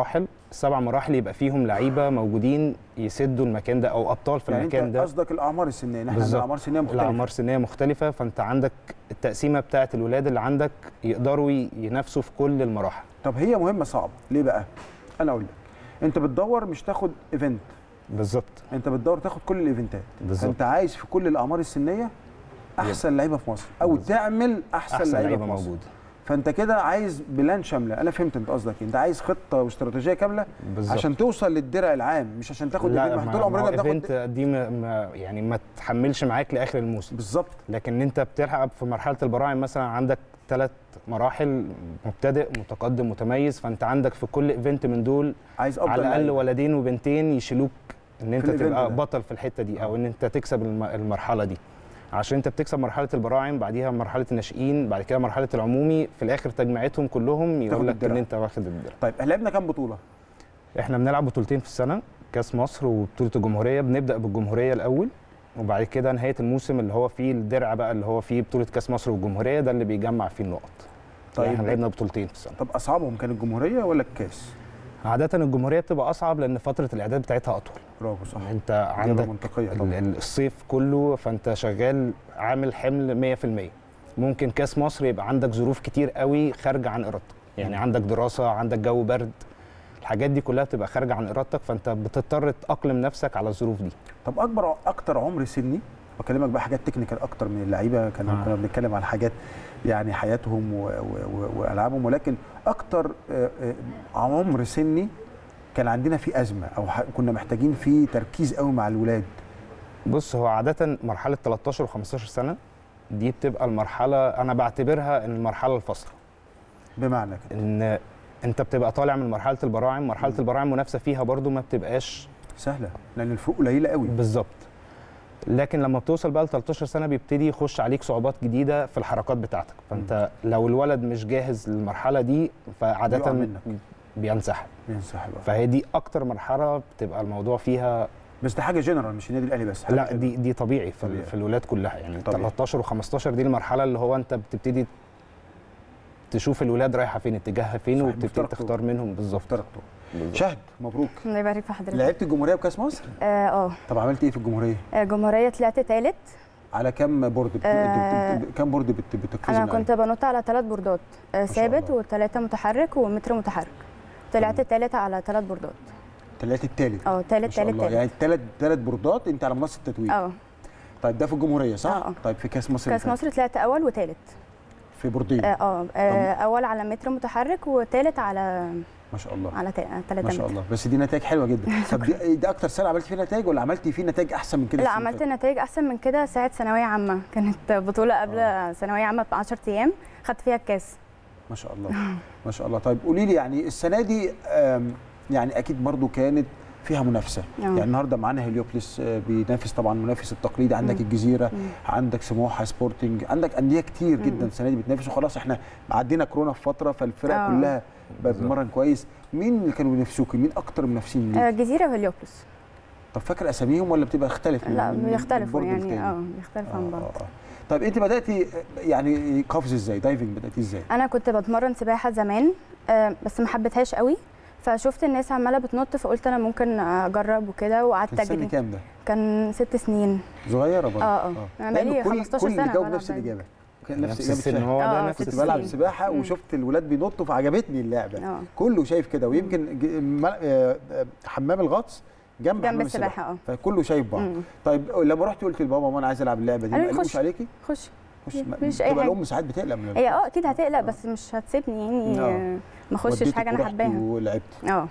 السبع مراحل يبقى فيهم لعيبه موجودين يسدوا المكان ده او ابطال في يعني المكان انت ده قصدك الاعمار السنيه نحن عندنا بالظبط. الاعمار السنيه مختلفه الاعمار سنيه مختلفه فانت عندك التقسيمه بتاعه الولاد اللي عندك يقدروا ي- ينافسوا في كل المراحل طب هي مهمه صعبه ليه بقى انا اقول لك انت بتدور مش تاخد ايفنت بالظبط انت بتدور تاخد كل الايفنتات بالظبط فانت عايز في كل الاعمار السنيه احسن لعيبه في مصر او بالظبط. تعمل احسن, احسن لعيبه لعيبه في مصر موجوده فانت كده عايز بلان شامله انا فهمت انت قصدك إيه. انت عايز خطه واستراتيجيه كامله بالظبط عشان توصل للدرع العام مش عشان تاخد لا ايفنت ما ما طول ما عمرنا هو بناخد ايفنت دي ما ما يعني ما تحملش معاك لاخر الموسم بالظبط لكن انت بتلعب في مرحله البراعم مثلا عندك ثلاث مراحل مبتدئ متقدم متميز فانت عندك في كل ايفنت من دول عايز افضل على الاقل لعيبة. ولدين وبنتين يشيلوك ان انت الإيفنت تبقى ده. بطل في الحته دي او ان انت تكسب الم- المرحله دي عشان انت بتكسب مرحله البراعم بعديها مرحله الناشئين بعد كده مرحله العمومي في الاخر تجميعتهم كلهم يقول لك الدرع. ان انت واخد الدرع طيب احنا لعبنا كام بطوله احنا بنلعب بطولتين في السنه كاس مصر وبطوله الجمهوريه بنبدا بالجمهوريه الاول وبعد كده نهايه الموسم اللي هو فيه الدرع بقى اللي هو فيه بطوله كاس مصر والجمهوريه ده اللي بيجمع فيه النقط طيب. طيب احنا لعبنا بطولتين في السنه طب اصعبهم كان الجمهوريه ولا الكاس عاده الجمهوريه بتبقى اصعب لان فتره الاعداد بتاعتها اطول برافو صح انت إجابة عندك منطقيه ال- طبعا ال- الصيف كله فانت شغال عامل حمل 100% ممكن كاس مصر يبقى عندك ظروف كتير قوي خارجه عن ارادتك يعني عندك دراسه عندك جو برد الحاجات دي كلها بتبقى خارجه عن ارادتك فانت بتضطر تاقلم نفسك على الظروف دي طب اكبر اكتر عمر سني بكلمك بقى حاجات تكنيكال اكتر من اللعيبه كنا آه. كنا بنتكلم على حاجات يعني حياتهم و- و- و- والعابهم ولكن اكتر آه، آه، عمر سني كان عندنا فيه ازمه او ح- كنا محتاجين فيه تركيز قوي مع الولاد بص هو عاده مرحله 13 و15 سنه دي بتبقى المرحله انا بعتبرها ان المرحله الفاصله بمعنى كده ان انت بتبقى طالع من مرحله البراعم مرحله البراعم منافسه فيها برضو ما بتبقاش سهله لان الفروق قليله قوي بالظبط لكن لما بتوصل بقى ل 13 سنه بيبتدي يخش عليك صعوبات جديده في الحركات بتاعتك فانت لو الولد مش جاهز للمرحله دي بيقع فعاده منك. بينسحب بينسحب آه. فهي دي اكتر مرحله بتبقى الموضوع فيها بس ده حاجه جنرال مش النادي الاهلي بس حاجة لا دي دي طبيعي في, طبيعي. ال- في الولاد كلها يعني طبيعي. 13 و15 دي المرحله اللي هو انت بتبتدي تشوف الولاد رايحه فين اتجاهها فين صحيح، وبتبتدي مفترق تختار منهم بالظبط افترقتوا بالظبط. شهد مبروك الله يبارك في حضرتك لعبت الجمهوريه بكاس مصر اه اه طب عملت ايه في الجمهوريه آه، جمهوريه طلعت تالت على كام بورد بت... آه، بت- كام بورد بت... بتقفزي انا معاهم؟ كنت بنط على ثلاث بوردات آه، شاء ثابت الله. وثلاثه متحرك ومتر متحرك طلعت تالت على ثلاث بوردات طلعت التالت اه ما تالت شاء تالت الله تالت يعني ثلاث ثلاث بوردات انت على منصه التتويج اه طيب ده في الجمهوريه صح؟ آه، آه. طيب في كاس مصر كاس اللي مصر طلعت اول وتالت فات، في بوردين اه اه آه، اول على متر متحرك وتالت على ما شاء الله على ثلاثة ما شاء الله بس دي نتائج حلوه جدا طب دي, دي اكتر سنه عملت فيها نتائج ولا عملتي فيه نتائج احسن من كده لا السنة اللي عملت نتائج احسن من كده ساعه ثانويه عامه كانت بطوله قبل ثانويه عامه ب 10 ايام خدت فيها الكاس فاتت؟ ما شاء الله ما شاء الله طيب قولي لي يعني السنه دي آم، يعني اكيد برضو كانت فيها منافسه آه. يعني النهارده معانا هليوبلس آه، بينافس طبعا منافس التقليدي عندك الجزيره عندك سموحه سبورتنج عندك انديه كتير جدا السنه دي بتنافس وخلاص احنا عدينا كورونا في فتره فالفرق آه. كلها بقت بتتمرن كويس مين اللي كانوا بينافسوكي مين اكتر منافسين آه، ليك جزيره وهليوبلس طب فاكر اساميهم ولا بتبقى اختلف من- لا من- من بيختلفوا البورد يعني للتاني؟ اه بيختلفوا عن بعض آه، آه. طيب انت بداتي يعني قفز ازاي دايفنج بداتي ازاي انا كنت بتمرن سباحه زمان آه، بس ما حبيتهاش قوي فشفت الناس عماله بتنط فقلت انا ممكن اجرب وكده وقعدت كان سن اجري كام ده كان ست سنين صغيره برضه اه اه انا لأن بقالي كل 15 كل سنه اللي جاوب بلعب نفس دايفنج. الاجابه كان نفس نفس اجابه السن شهد. هو آه، ده نفس ست كنت السن. بلعب سنين. سباحه مم. وشفت الولاد بينطوا فعجبتني اللعبه اه كله شايف كده ويمكن ج- مل- آه، آه، حمام الغطس جنب, جنب حمام السباحه اه فكله شايف بعض مم. طيب لما رحت قلت لبابا ماما انا عايز العب اللعبه دي ما قالوا لي قالوش خش. عليكي خش خش مفيش أي تبقى حاجة. الام ساعات بتقلق من هي اه اكيد هتقلق بس مش هتسيبني يعني آه. آه، ما اخشش وديتك حاجه انا ورحتي حباها ولعبت اه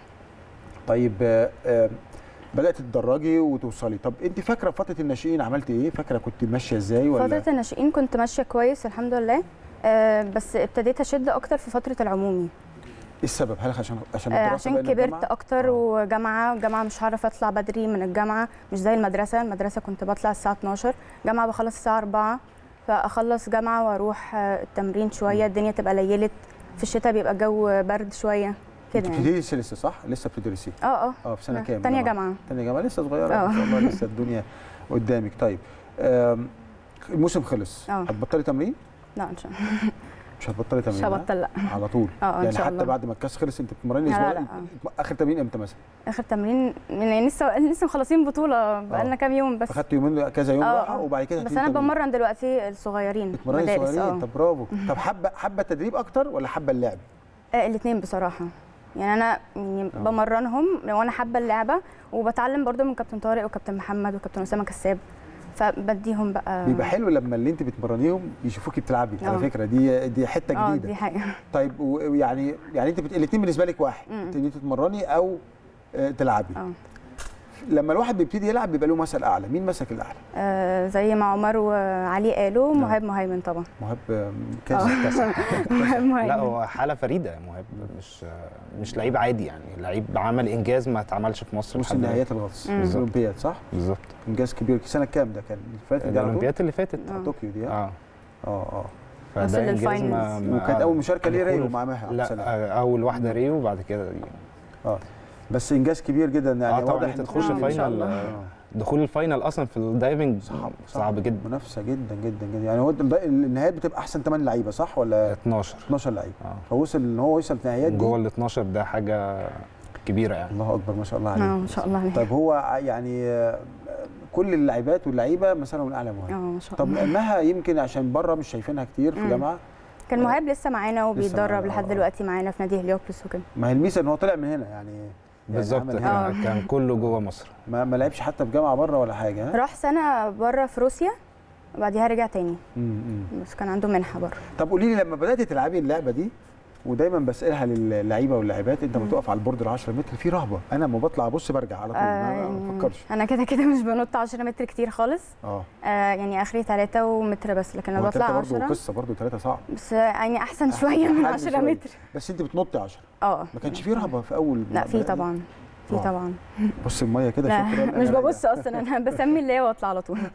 طيب آه، آه، بدات تتدرجي وتوصلي طب انت فاكره فتره الناشئين عملت ايه فاكره كنت ماشيه ازاي ولا فتره الناشئين كنت ماشيه كويس الحمد لله آه بس ابتديت اشد اكتر في فتره العمومي ايه السبب هل عشان عشان آه الدراسه عشان بقينا كبرت الجامعة؟ اكتر آه. وجامعه جامعه مش هعرف اطلع بدري من الجامعه مش زي المدرسه المدرسه كنت بطلع الساعه 12 جامعه بخلص الساعه 4 فاخلص جامعه واروح آه، التمرين شويه الدنيا تبقى ليلت في الشتاء بيبقى الجو برد شويه كده انت يعني بتدرسي لسه صح لسه بتدرسي اه اه اه في سنه آه، كام تانية جامعه تانية جامعه لسه صغيره آه. ما شاء الله لسه الدنيا قدامك طيب آم، الموسم خلص آه. هتبطلي تمرين لا ان شاء الله مش هتبطلي مش تمرين ها؟ هبطل لا على طول اه ان يعني شاء حتى الله بعد ما الكاس خلص انت بتتمرني لا، اسبوع لا، اخر تمرين امتى مثلا اخر تمرين يعني لسه لسه مخلصين بطوله بقالنا كام يوم بس فخدت يومين كذا يوم اه، راحه اه. وبعد كده بس هتبتدي انا تمرين. بمرن دلوقتي الصغيرين بتمرني مدارس صغيرين اه طب برافو طب حابه حابه التدريب اكتر ولا حابه اللعب الاثنين بصراحه يعني انا يعني بمرنهم وانا حابه اللعبه وبتعلم برضو من كابتن طارق وكابتن محمد وكابتن اسامه كساب فبديهم بقى بيبقى حلو لما اللي انت بتمرنيهم يشوفوكي بتلعبي على اه. فكره دي دي حته اه جديده دي حقيقه طيب و- ويعني يعني انت بت... الاثنين بالنسبه لك واحد مم. انت انت تتمرني او آه، تلعبي اه لما الواحد بيبتدي يلعب بيبقى له مثل اعلى مين مثلك الاعلى آه، زي ما عمر وعلي قالوا مهاب مهيمن طبعا مهاب آه، كاس اه. كاس مهاب لا مهيمن هو حاله فريده مهاب مش مش لعيب عادي يعني لعيب عمل انجاز ما اتعملش في مصر وصل لحد دلوقتي. نهائيات الغطس مم. في الاولمبياد صح؟ بالظبط انجاز كبير سنه كام ده كان؟ اللي فاتت دي على طول؟ الاولمبياد اللي فاتت اه. طوكيو دي ها؟ اه اه اه وصل فده انجاز ما للفاينلز. ما- وكانت اول مشاركه ليه دخول ريو الف- مع مها عبد لا السلام. آه، اول واحده ريو وبعد كده دي اه بس انجاز كبير جدا يعني اه طبعا واضح انت إن تخش آه، إن شاء فاينل الله. آه، دخول الفاينل اصلا في الدايفنج صعب صعب جدا منافسه جدا جدا جدا يعني هو الد- النهايات بتبقى احسن 8 لعيبه صح ولا 12 12 لعيب اه فوصل ان هو يوصل في النهايات دي جوه ال 12 ده حاجه كبيره يعني الله اكبر ما شاء الله اه عليه ما شاء الله عليه طيب هو ع- يعني آه، كل اللاعبات واللعيبه مثلا الاعلى اه مهم ما شاء طب الله مها يمكن عشان بره مش شايفينها كتير في مم. جامعه كان مهاب لسه معانا وبيتدرب معانا، لحد اه. دلوقتي معانا في نادي هليوبلس وكده ما هي الميزه ان هو طلع من هنا يعني يعني بالظبط عمل هنا. كان كان كله جوه مصر ما, ما لعبش حتى في جامعه بره ولا حاجه ها؟ راح سنه بره في روسيا وبعديها رجع تاني مم، مم. بس كان عنده منحه بره طب قولي لي لما بدات تلعبي اللعبه دي ودايما بسالها للعيبه واللاعبات انت لما تقف على البورد ال 10 متر في رهبه انا لما بطلع ابص برجع على طول ما آه، ما بفكرش انا كده كده مش بنط 10 متر كتير خالص اه آه يعني اخري 3 ومتر بس لكن هو لما بطلع تلاتة برضه 10 قصه برضه ثلاثه صعب بس يعني احسن شويه من أحن 10 شوية. متر بس انت بتنطي 10 اه ما كانش في رهبه في اول لا ما- في طبعا في آه. طبعا بص الميه كده لا شكرا مش ببص اصلا انا بسمي اللي هي واطلع على طول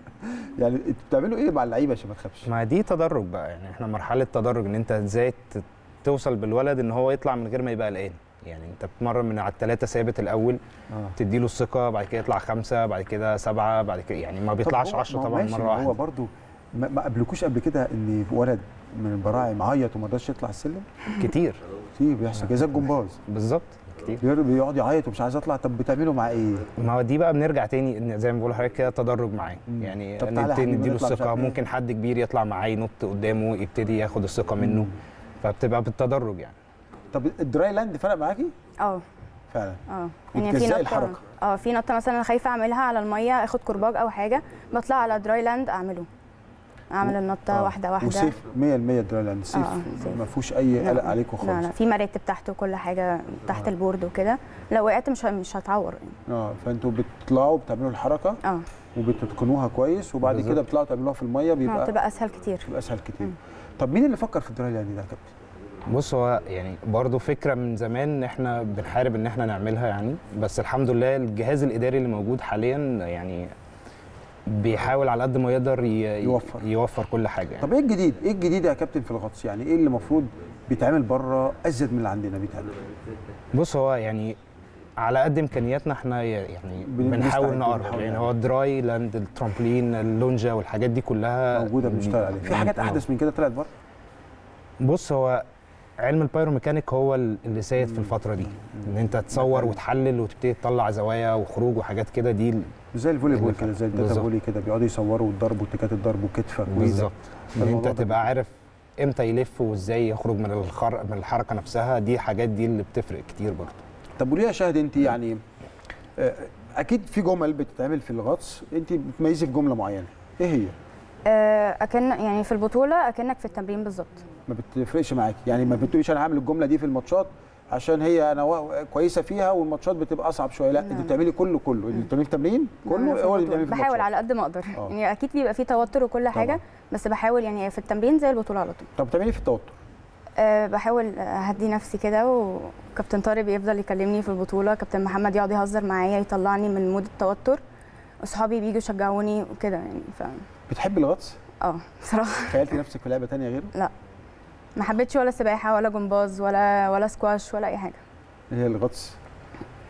يعني انتوا بتعملوا ايه مع اللعيبه عشان ما تخافش ما دي تدرج بقى يعني احنا مرحله تدرج ان انت ازاي ت- توصل بالولد ان هو يطلع من غير ما يبقى قلقان يعني انت بتمرن من على الثلاثه ثابت الاول اه تديله الثقه بعد كده يطلع خمسه بعد كده سبعه بعد كده يعني ما طب بيطلعش هو- 10 ما هو طبعا ماشي، مره ما هو واحده برضه ما, ما قابلكوش قبل كده ان ولد من البراعم عيط وما رضاش يطلع السلم كتير كتير بيحصل كده زي الجمباز بالظبط كتير بير- بيقعد يعيط ومش عايز اطلع طب بتعملوا معاه ايه؟ ما هو دي بقى بنرجع تاني ان زي ما بقول لحضرتك كده تدرج معاه مم. يعني طب تعالى يا نبتدي حبيبي نديله نطلع مش الثقه عارف إيه. ممكن حد كبير يطلع معاه ينط قدامه يبتدي ياخد الثقه منه مم. فبتبقى بالتدرج يعني طب الدراي لاند فرق معاكي؟ اه فعلا اه يعني في بتجزئي نطه الحركة. اه في نطه مثلا انا خايفه اعملها على الميه اخد كرباج او حاجه بطلع على دراي لاند اعمله اعمل النطه آه. واحده واحده وسيف 100% الدراي لاند سيف آه، سيف. ما فيهوش اي لا. قلق عليكم خالص لا لا في مراتب تحت وكل حاجه تحت البورد وكده لو وقعت مش ه- مش هتعور يعني اه فانتوا بتطلعوا بتعملوا الحركه اه وبتتقنوها كويس وبعد بالظبط. كده بتطلعوا تعملوها في الميه آه، بيبقى بتبقى اسهل كتير بيبقى اسهل كتير مم. طب مين اللي فكر في الدراي لاند ده يا كابتن؟ بص هو يعني برضه فكره من زمان ان احنا بنحارب ان احنا نعملها يعني بس الحمد لله الجهاز الاداري اللي موجود حاليا يعني بيحاول على قد ما يقدر ي- يوفر. يوفر كل حاجه يعني. طب ايه الجديد؟ ايه الجديد يا كابتن في الغطس؟ يعني ايه اللي المفروض بيتعمل بره ازيد من اللي عندنا بيتعمل؟ بص هو يعني على قد امكانياتنا احنا يعني بن- بنحاول بنستعد، نقرب بنحاول يعني نعمل. هو الدراي لاند الترامبلين اللونجا والحاجات دي كلها موجوده بنشتغل عليها في حاجات آه. احدث من كده طلعت بره؟ بص هو علم البايروميكانيك هو اللي سائد في الفتره دي ان انت تصور وتحلل وتبتدي تطلع زوايا وخروج وحاجات كده دي ال- زي الفولي بول اللي كده زي الداتا بالظبط. فولي كده بيقعدوا يصوروا الضرب واتكات الضرب وكتفك وإيه ده. بالظبط ان الموضوع انت ده تبقى عارف امتى يلف وازاي يخرج من الخر... من الحركه نفسها دي حاجات دي اللي بتفرق كتير برضه طب وليه يا شاهد انت يعني آه، اكيد في جمل بتتعمل في الغطس انت بتميزي في جمله معينه ايه هي؟ آه، اكن يعني في البطوله اكنك في التمرين بالظبط ما بتفرقش معاكي يعني ما بتقوليش انا هعمل الجمله دي في الماتشات عشان هي انا وا- كويسه فيها والماتشات بتبقى اصعب شويه لا انت بتعملي كله كله اللي بتعملي التمرين أنا كله في هو اللي البطولة. بتعملي في بحاول الماتشات على قد ما اقدر آه. يعني اكيد بيبقى فيه توتر وكل حاجه طبعاً. بس بحاول يعني في التمرين زي البطوله على طول طب بتعملي إيه في التوتر أه بحاول اهدي نفسي كده وكابتن طارق بيفضل يكلمني في البطوله كابتن محمد يقعد يهزر معايا يطلعني من مود التوتر اصحابي بييجوا يشجعوني وكده يعني ف بتحبي الغطس اه بصراحه تخيلتي نفسك في لعبه تانية غيره ما حبيتش ولا سباحه ولا جمباز ولا ولا سكواش ولا اي حاجه هي الغطس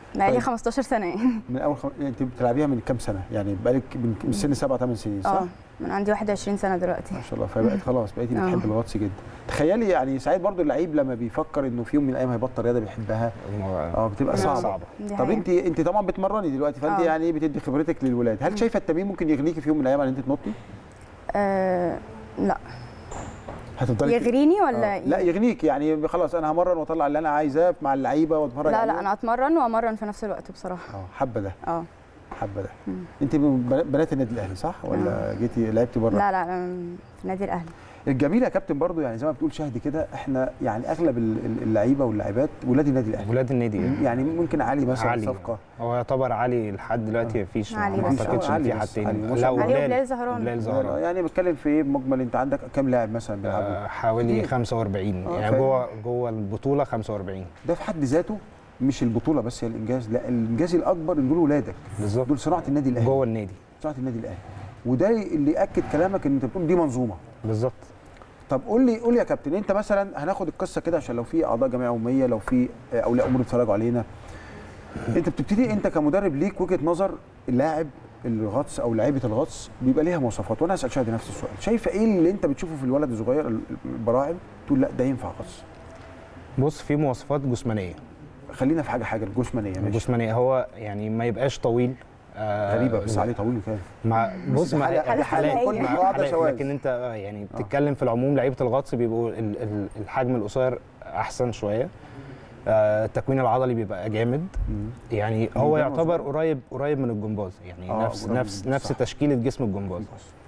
بقالي طيب. 15 سنه يعني من اول خم... يعني انت بتلعبيها من كام سنه يعني بقالك من من سن سبع ثمان سنين صح اه من عندي 21 سنه دلوقتي ما شاء الله فبقت خلاص بقيتي آه. بتحب الغطس جدا تخيلي يعني ساعات برضو اللعيب لما بيفكر انه في يوم من الايام هيبطل رياضه بيحبها اه بتبقى نعم. صعبه صعبه دي طب حقيقة. انت انت طبعا بتمرني دلوقتي فانت آه. يعني ايه بتدي خبرتك للولاد هل شايفه التمرين ممكن يغنيكي في يوم من الايام عن ان انت تنطي آه لا هتفضلي يغريني ولا آه. لا يغنيك يعني خلاص انا همرن واطلع اللي انا عايزاه مع اللعيبه واتفرج لا عليهم. لا انا اتمرن وامرن في نفس الوقت بصراحه اه حابه ده اه حابه ده مم. انت من بنا- بنات النادي الاهلي صح ولا جيتي لعبتي بره لا لا أنا في النادي الاهلي الجميل يا كابتن برضو يعني زي ما بتقول شهد كده احنا يعني اغلب ال- ال- اللعيبه واللاعبات ولاد النادي الاهلي ولاد النادي إيه؟ يعني ممكن علي مثلا علي. صفقه هو يعتبر علي لحد دلوقتي مفيش علي ما بس. اعتقدش ان علي في بس. حد تاني علي. ما لا شاء الله. علي وبلال وبلال زهران. بلال زهران يعني بتكلم في ايه مجمل انت عندك كام لاعب مثلا بيلعبوا آه، حوالي كتير. 45 آه، يعني فاهم. جوه جوه البطوله 45 ده في حد ذاته مش البطوله بس هي الانجاز لا الانجاز الاكبر ان دول ولادك بالظبط دول صناعه النادي الاهلي جوه النادي صناعه النادي الاهلي وده اللي ياكد كلامك ان انت بتقول دي منظومه بالظبط طب قول لي قول لي يا كابتن انت مثلا هناخد القصه كده عشان لو في اعضاء جمعيه عموميه لو في آه، اولياء امور بيتفرجوا علينا انت بتبتدي انت كمدرب ليك وجهه نظر اللاعب الغطس او لعيبه الغطس بيبقى ليها مواصفات وانا اسال شادي نفس السؤال شايفه ايه اللي انت بتشوفه في الولد الصغير ال- البراعم تقول لا ده ينفع غطس بص في مواصفات جسمانيه خلينا في حاجه حاجه الجسمانيه ماشي الجسمانيه هو يعني ما يبقاش طويل آه، غريبه بس عليه طويل وكده مع بص دي ما حالة- دي حالات كل مع واحده حالات، شواذ لكن انت آه، يعني بتتكلم في العموم لعيبه الغطس بيبقوا ال- ال- الحجم القصير احسن شويه آه، التكوين العضلي بيبقى جامد مم. يعني هو الجمباز يعتبر برضه. قريب قريب من الجمباز يعني آه، نفس قريب من نفس الجمباز، نفس صح. تشكيله جسم الجمباز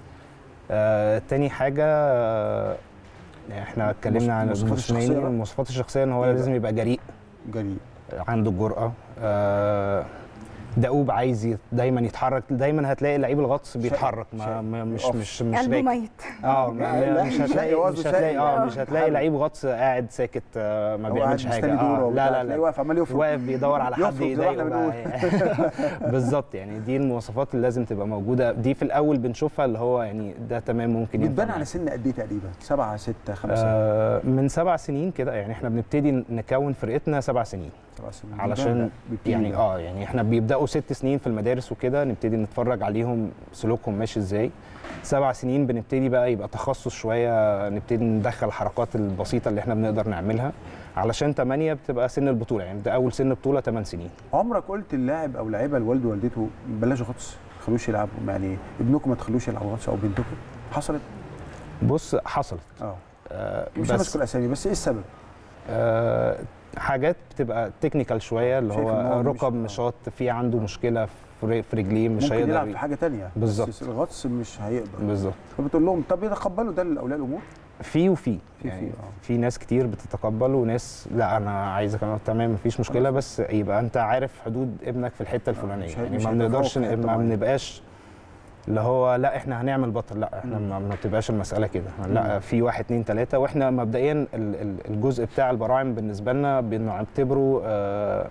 آه، تاني حاجه آه، احنا اتكلمنا عن المواصفات الجسمانية الشخصية بقى. المواصفات الشخصيه ان هو إيه بقى؟ لازم يبقى جريء جريء عنده الجرأة آه، دؤوب عايز يت- دايما يتحرك دايما هتلاقي لعيب الغطس بيتحرك ما شقي. ما مش يقف. مش مش قلبه راكب ميت اه لا، ما- لا، مش شقي، هتلاقي وزنه مش هتلاقي شقي. اه مش هتلاقي حلو. لعيب غطس قاعد ساكت آه، ما هو بيعملش قاعد حاجه مستني دوره آه وبتاع، لا لا تلاقيه لا واقف عمال يفرك واقف بيدور على حد يفرك زي ما يضايقه احنا بقى بالظبط يعني دي المواصفات اللي لازم تبقى موجوده دي في الاول بنشوفها اللي هو يعني ده تمام ممكن ينفع بتبان معاه. على سن قد ايه تقريبا؟ سبعه سته خمسه آه، من سبع سنين كده يعني احنا بنبتدي نكون فرقتنا سبع سنين سبع سنين علشان بيبتدي يعني بقى. اه يعني احنا بيبداوا ست سنين في المدارس وكده نبتدي نتفرج عليهم سلوكهم ماشي ازاي سبع سنين بنبتدي بقى يبقى تخصص شويه نبتدي ندخل الحركات البسيطه اللي احنا بنقدر نعملها علشان ثمانية بتبقى سن البطوله يعني ده اول سن بطوله 8 سنين عمرك قلت اللاعب او لعيبه لوالده ووالدته بلاش غطس ما تخلوش يلعبوا يعني ابنكم ما تخلوش يلعبوا غطس او بنتكم حصلت؟ بص حصلت اه آه مش بس هنذكر اسامي بس ايه السبب؟ آه حاجات بتبقى تكنيكال شويه اللي شايف إن هو هو مش- ركب آه. مشاط في عنده مشكله في في رجليه مش ممكن يلعب هيقدر في حاجه تانية بالظبط. بس الغطس مش هيقدر بالظبط فبتقول لهم طب يتقبلوا ده لاولياء الامور؟ في وفي في- يعني في، آه. في ناس كتير بتتقبل وناس لا انا عايزه كمان تمام مفيش مشكله بس يبقى انت عارف حدود ابنك في الحته الفلانيه مش هي- يعني مش ما هيتفوق بنقدرش في حتة ما معينة. بنبقاش اللي هو لا احنا هنعمل بطل لا احنا مم. ما ما بتبقاش المساله كده لا مم. في واحد اتنين تلاته واحنا مبدئيا ال- ال- الجزء بتاع البراعم بالنسبه لنا بنعتبره آه،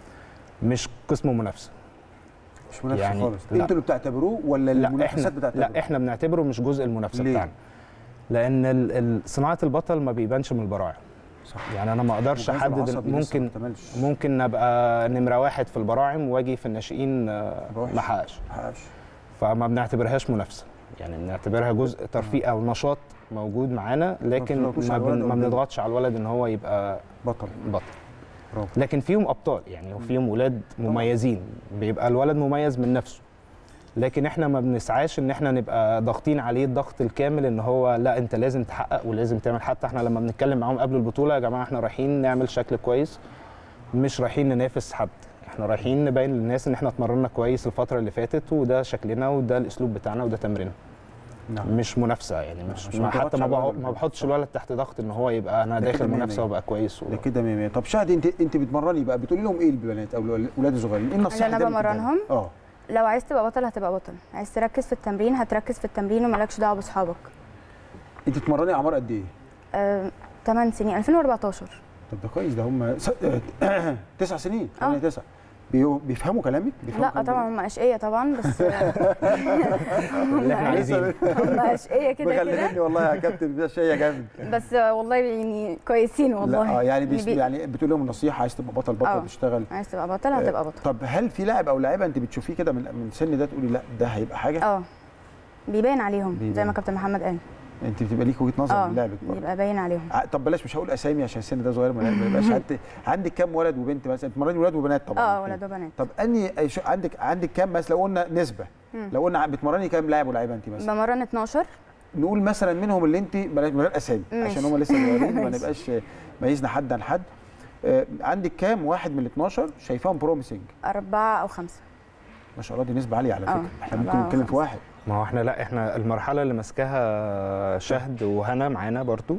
مش قسم منافسه مش منافسه يعني خالص لا. انتوا اللي بتعتبروه ولا لا المنافسات احنا بتعتبروه؟ لا احنا بنعتبره مش جزء المنافسه ليه؟ بتاعنا لان ال- ال- صناعه البطل ما بيبانش من البراعم صح يعني انا ما اقدرش الجهاز احدد العصبي لسه ما ممكن اكتملش. ممكن ابقى نمره واحد في البراعم واجي في الناشئين آه، بوحش. ما احققش ما حققش. فما بنعتبرهاش منافسه يعني بنعتبرها جزء ترفيه او نشاط موجود معانا لكن بتضغطوش ما, على الولد بن ما قدام. بنضغطش على الولد ان هو يبقى بطل بطل برافو. لكن فيهم ابطال يعني وفيهم ولاد مميزين بيبقى الولد مميز من نفسه لكن احنا ما بنسعاش ان احنا نبقى ضاغطين عليه الضغط الكامل ان هو لا انت لازم تحقق ولازم تعمل حتى احنا لما بنتكلم معاهم قبل البطوله يا جماعه احنا رايحين نعمل شكل كويس مش رايحين ننافس حد احنا رايحين نبين للناس ان احنا اتمرنا كويس الفتره اللي فاتت وده شكلنا وده الاسلوب بتاعنا وده تمريننا نعم مش منافسه يعني مش عشان ما ما حتى تضغطش ما, على بحط الولد. ما بحطش الولد تحت ضغط ان هو يبقى انا ده داخل كده مية منافسه مية. وابقى كويس و... ده كده مية مية. طب شهد انت انت بتمرني بقى بتقولي لهم ايه البنات او الاولاد الصغيرين ايه النصيحه اللي أنا اللي بتديها لهم؟ بمرنهم؟ اه لو عايز تبقى بطل هتبقى بطل عايز تركز في التمرين هتركز في التمرين ومالكش دعوه باصحابك انت بتمرني اعمار قد ايه؟ آه، 8 سنين 2014 طب ده كويس ده هم س... تسع سنين آه. 8 9 بي- بيفهموا كلامك بيفهموا لا كلامك؟ طبعا هم اشقيه طبعا بس اللي احنا عايزينه هم اشقيه كده كده مغلبني والله يا كابتن ده شيء جامد بس والله يعني كويسين والله لا اه يعني بيس بي- يعني بتقول لهم النصيحه عايز تبقى بطل بطل آه. تشتغل عايز تبقى بطل هتبقى بطل طب هل في لاعب او لاعيبه انت بتشوفيه كده من من سن ده تقولي لا ده هيبقى حاجه اه بيبان عليهم زي بيبان. ما كابتن محمد قال انت بتبقى ليك وجهه نظر اه من لعبك برضه بيبقى باين عليهم ع- طب بلاش مش هقول اسامي عشان السن ده صغير ما ما يبقاش عندك عندك كام ولد وبنت مثلا بتمرني ولاد وبنات طبعا اه ولاد وبنات طب اني أي شو- عندك عندك كام مثلا لو قلنا نسبه مم. لو قلنا بتمرني كام لاعب ولاعيبه انت مثلا بمرن 12 نقول مثلا منهم اللي انت بلاش من غير اسامي ماشي. عشان هم لسه صغيرين ما ماشي. نبقاش ميزنا حد عن حد آه، عندك كام واحد من ال 12 شايفاهم بروميسنج أربعة أو خمسة ما شاء الله دي نسبه عاليه على اه، فكره احنا ممكن أربعة نتكلم في وخمسة. واحد ما هو احنا لا احنا المرحله اللي ماسكاها شهد وهنا معانا برضو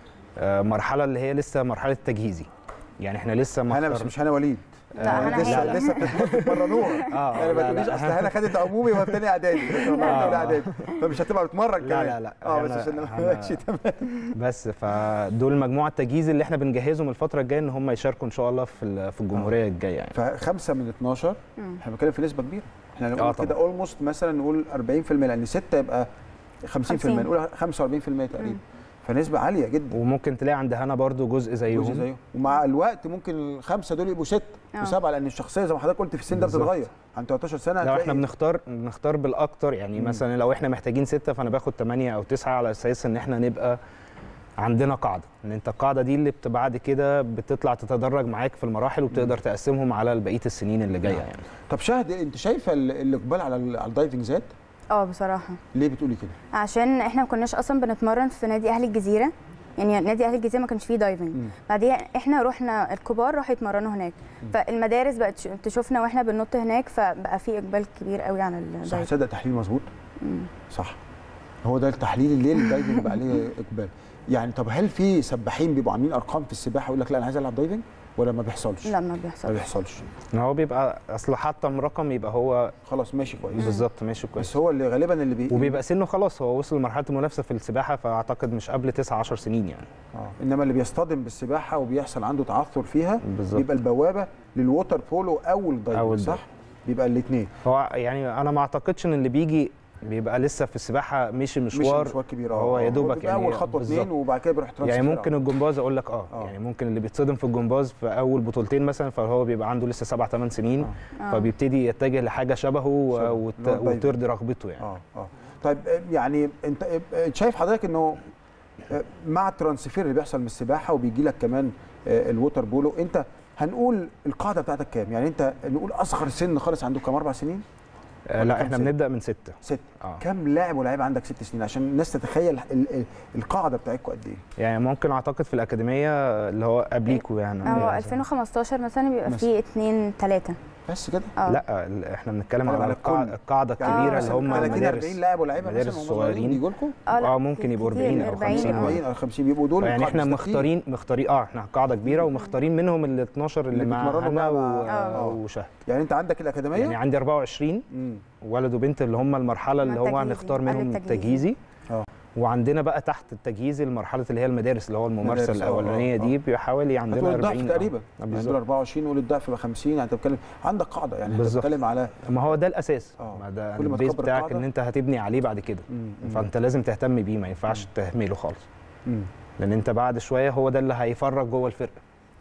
آه، مرحله اللي هي لسه مرحله تجهيزي يعني احنا لسه ما انا مش اختار- مش هنا وليد لا، هنا لسه هي. لسه بتتمرنوها اه يعني ما لا، تقوليش لا، اصل هنا خدت عمومي وهي في تانية اعدادي آه. اعدادي فمش هتبقى بتمرن لا، كمان لا، لا. اه بس أنا- عشان أنا- ماشي تمام بس فدول مجموعه التجهيز اللي احنا بنجهزهم الفتره الجايه ان هم يشاركوا ان شاء الله في ال- في الجمهوريه الجايه يعني فخمسه من 12 مم. احنا بنتكلم في نسبه كبيره احنا آه، نقول طبعا. كده اولموست مثلا نقول 40% لان 6 يبقى 50% 50. نقول 45% تقريبا فنسبه عاليه جدا وممكن تلاقي عند هنا برضو جزء زيهم جزء زيهم ومع الوقت ممكن الخمسه دول يبقوا ست اه. وسبعه لان الشخصيه زي ما حضرتك قلت في السن ده بالظبط. بتتغير عند 13 سنه لو هتلاقي احنا بنختار بنختار بالاكتر يعني مم. مثلا لو احنا محتاجين ستة فانا باخد ثمانية او تسعة على اساس ان احنا نبقى عندنا قاعده ان انت القاعده دي اللي بت- بعد كده بتطلع تتدرج معاك في المراحل وبتقدر تقسمهم على بقيه السنين اللي جايه يعني طب شاهد انت شايفه ال- الاقبال على ال- على الدايفنج زاد اه بصراحة ليه بتقولي كده عشان احنا ما كناش أصلا بنتمرن في نادي أهل الجزيرة يعني نادي أهل الجزيرة ما كانش فيه دايفنج مم. بعديها احنا رحنا الكبار راحوا يتمرنوا هناك فالمدارس بقت تش- تشوفنا واحنا بننط هناك فبقى في إقبال كبير قوي على صح الدايفنج تصدق تحليل مظبوط مم. صح هو ده التحليل اللي الدايفنج بقى عليه اقبال يعني طب هل في سباحين بيبقوا عاملين ارقام في السباحه يقول لك لا انا عايز العب دايفنج ولا ما بيحصلش لا ما ما بيحصلش بيحصلش ان هو بيبقى اصل حتى رقم يبقى هو خلاص ماشي كويس بالظبط ماشي كويس بس هو اللي غالبا اللي بي وبيبقى سنه خلاص هو وصل لمرحله المنافسه في السباحه فاعتقد مش قبل 9 10 سنين يعني آه. انما اللي بيصطدم بالسباحه وبيحصل عنده تعثر فيها بالظبط بيبقى البوابه للووتر بولو او أو الدايفنج صح الدايفنج. بيبقى الاثنين هو يعني انا ما اعتقدش ان اللي بيجي بيبقى لسه في السباحه مشي مش مشوار مشوار كبير اه هو يا آه. دوبك بيبقى يعني اول خطوه بالظبط. اثنين وبعد كده بيروح ترانسفير يعني ممكن الجمباز اقول لك اه آه. يعني ممكن اللي بيتصدم في الجمباز في اول بطولتين مثلا فهو بيبقى عنده لسه سبع ثمان سنين آه. فبيبتدي يتجه لحاجه شبهه شبهه، وت... اللي هو الدايفنج. وترضي رغبته يعني اه اه طيب آه، يعني انت آه، شايف حضرتك انه آه، مع الترانسفير اللي بيحصل من السباحه وبيجي لك كمان آه، الووتر بولو انت هنقول القاعده بتاعتك كام يعني انت نقول اصغر سن خالص عنده كام اربع سنين آه ولا لا كام احنا سنة؟ بنبدا من سته ست اه كم لاعب ولاعيب عندك ست سنين عشان الناس تتخيل ال- ال- القاعده بتاعتكم قد ايه يعني ممكن اعتقد في الاكاديميه اللي هو قبليكوا يعني هو مثلاً. 2015 مثلا بيبقى مثلا. فيه اتنين تلاتة بس كده اه لا ال- احنا بنتكلم بتكلم على على القاع- الكل. القاعده يعني الكبيره مثلا اللي هم 30 المدارس 40 لاعب ولاعيبه مدارس مثلا وهم صغيرين الصغيرين. بيجوا لكم اه لا اه ممكن يبقوا كتير، 40 او 40 50 آه. 40 او 50 بيبقوا دول يعني احنا قاعدة مختارين مختارين اه احنا قاعده كبيره ومختارين منهم ال 12 اللي, اللي مع بيتمرنوا هنا بقى و- مع- آه. وشهد يعني انت عندك الاكاديميه يعني عندي 24 مم. ولد وبنت اللي هم المرحله اللي هو التجهيزي، هنختار قبل منهم التجهيزي. التجهيزي اه. وعندنا بقى تحت التجهيزي المرحله اللي هي المدارس اللي هو الممارسه مدارس، اه، الاولانيه اه، دي بحوالي عندنا هتقول 40 الضعف اه. تقريبا آه، يعني دول بالظبط 24 قول الضعف يبقى 50 يعني انت بتتكلم عندك قاعده يعني انت بالظبط. بتتكلم على ما هو ده الاساس اه. ما ده كل ما البيز تكبر بتاعك القاعدة. ان انت هتبني عليه بعد كده مم. مم. فانت لازم تهتم بيه ما ينفعش تهمله خالص مم. لان انت بعد شويه هو ده اللي هيفرج جوه الفرقه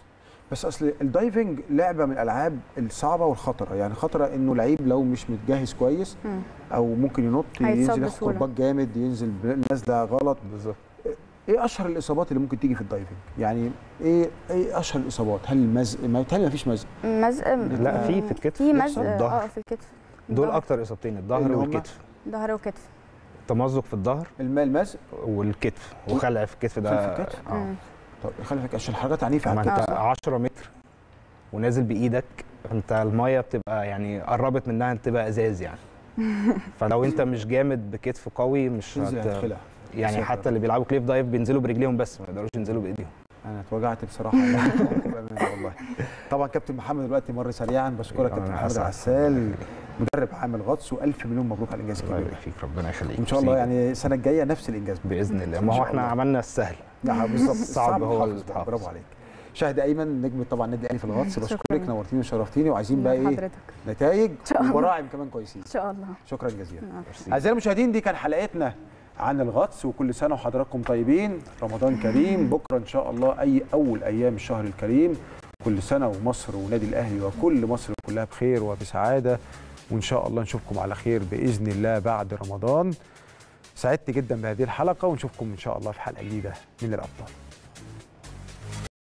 بس اصل الدايفنج لعبه من الالعاب الصعبه والخطره يعني خطره انه لعيب لو مش متجهز كويس مم. او ممكن ينط هيتصاب ينزل ياخد بسهولة. كرباج جامد ينزل نازله غلط بالظبط ايه اشهر الاصابات اللي ممكن تيجي في الدايفنج يعني ايه ايه اشهر الاصابات هل المزق ما بيتهيألي ما فيش مزق مزق لا في في الكتف في بيحصل. مزق الظهر اه في الكتف دول الظهر. اكتر اصابتين الظهر اللي هم؟ والكتف ظهر وكتف تمزق في الظهر الماء المزق والكتف وخلع في الكتف ده خلع في الكتف؟ اه مم. طب خلي بالك عشان الحركات عنيفه ما على انت الكتف صح؟ 10 متر ونازل بايدك انت الميه بتبقى يعني قربت منها تبقى ازاز يعني فلو انت مش جامد بكتف قوي مش تنزل هت... هتخلع يعني ساتر. حتى اللي بيلعبوا كليف دايف بينزلوا برجليهم بس ما يقدروش ينزلوا بايديهم انا اتوجعت بصراحه بأمانة والله طبعا كابتن محمد دلوقتي مر سريعا بشكرك كابتن أنا محمد أسعد. العسال مدرب عامل غطس والف مليون مبروك على الانجاز الله الكبير يبارك فيك ربنا يخليك وان شاء الله يعني السنه الجايه نفس الانجاز باذن الله إن ما هو شاء احنا الله. عملنا السهل نعم بالظبط الصعب هو الحافظ بقى. الحافظ. برافو عليك شاهد ايمن نجم طبعا النادي الاهلي في الغطس شكراً. بشكرك نورتيني وشرفتيني وعايزين بقى ايه حضرتك نتائج شاء الله. وبراعم كمان كويسين ان شاء الله شكرا جزيلا نعم. اعزائي المشاهدين دي كان حلقتنا عن الغطس وكل سنه وحضراتكم طيبين رمضان كريم بكره ان شاء الله اي اول ايام الشهر الكريم كل سنه ومصر ونادي الاهلي وكل مصر كلها بخير وبسعاده وان شاء الله نشوفكم على خير باذن الله بعد رمضان سعدت جدا بهذه الحلقه ونشوفكم ان شاء الله في حلقه جديده من الابطال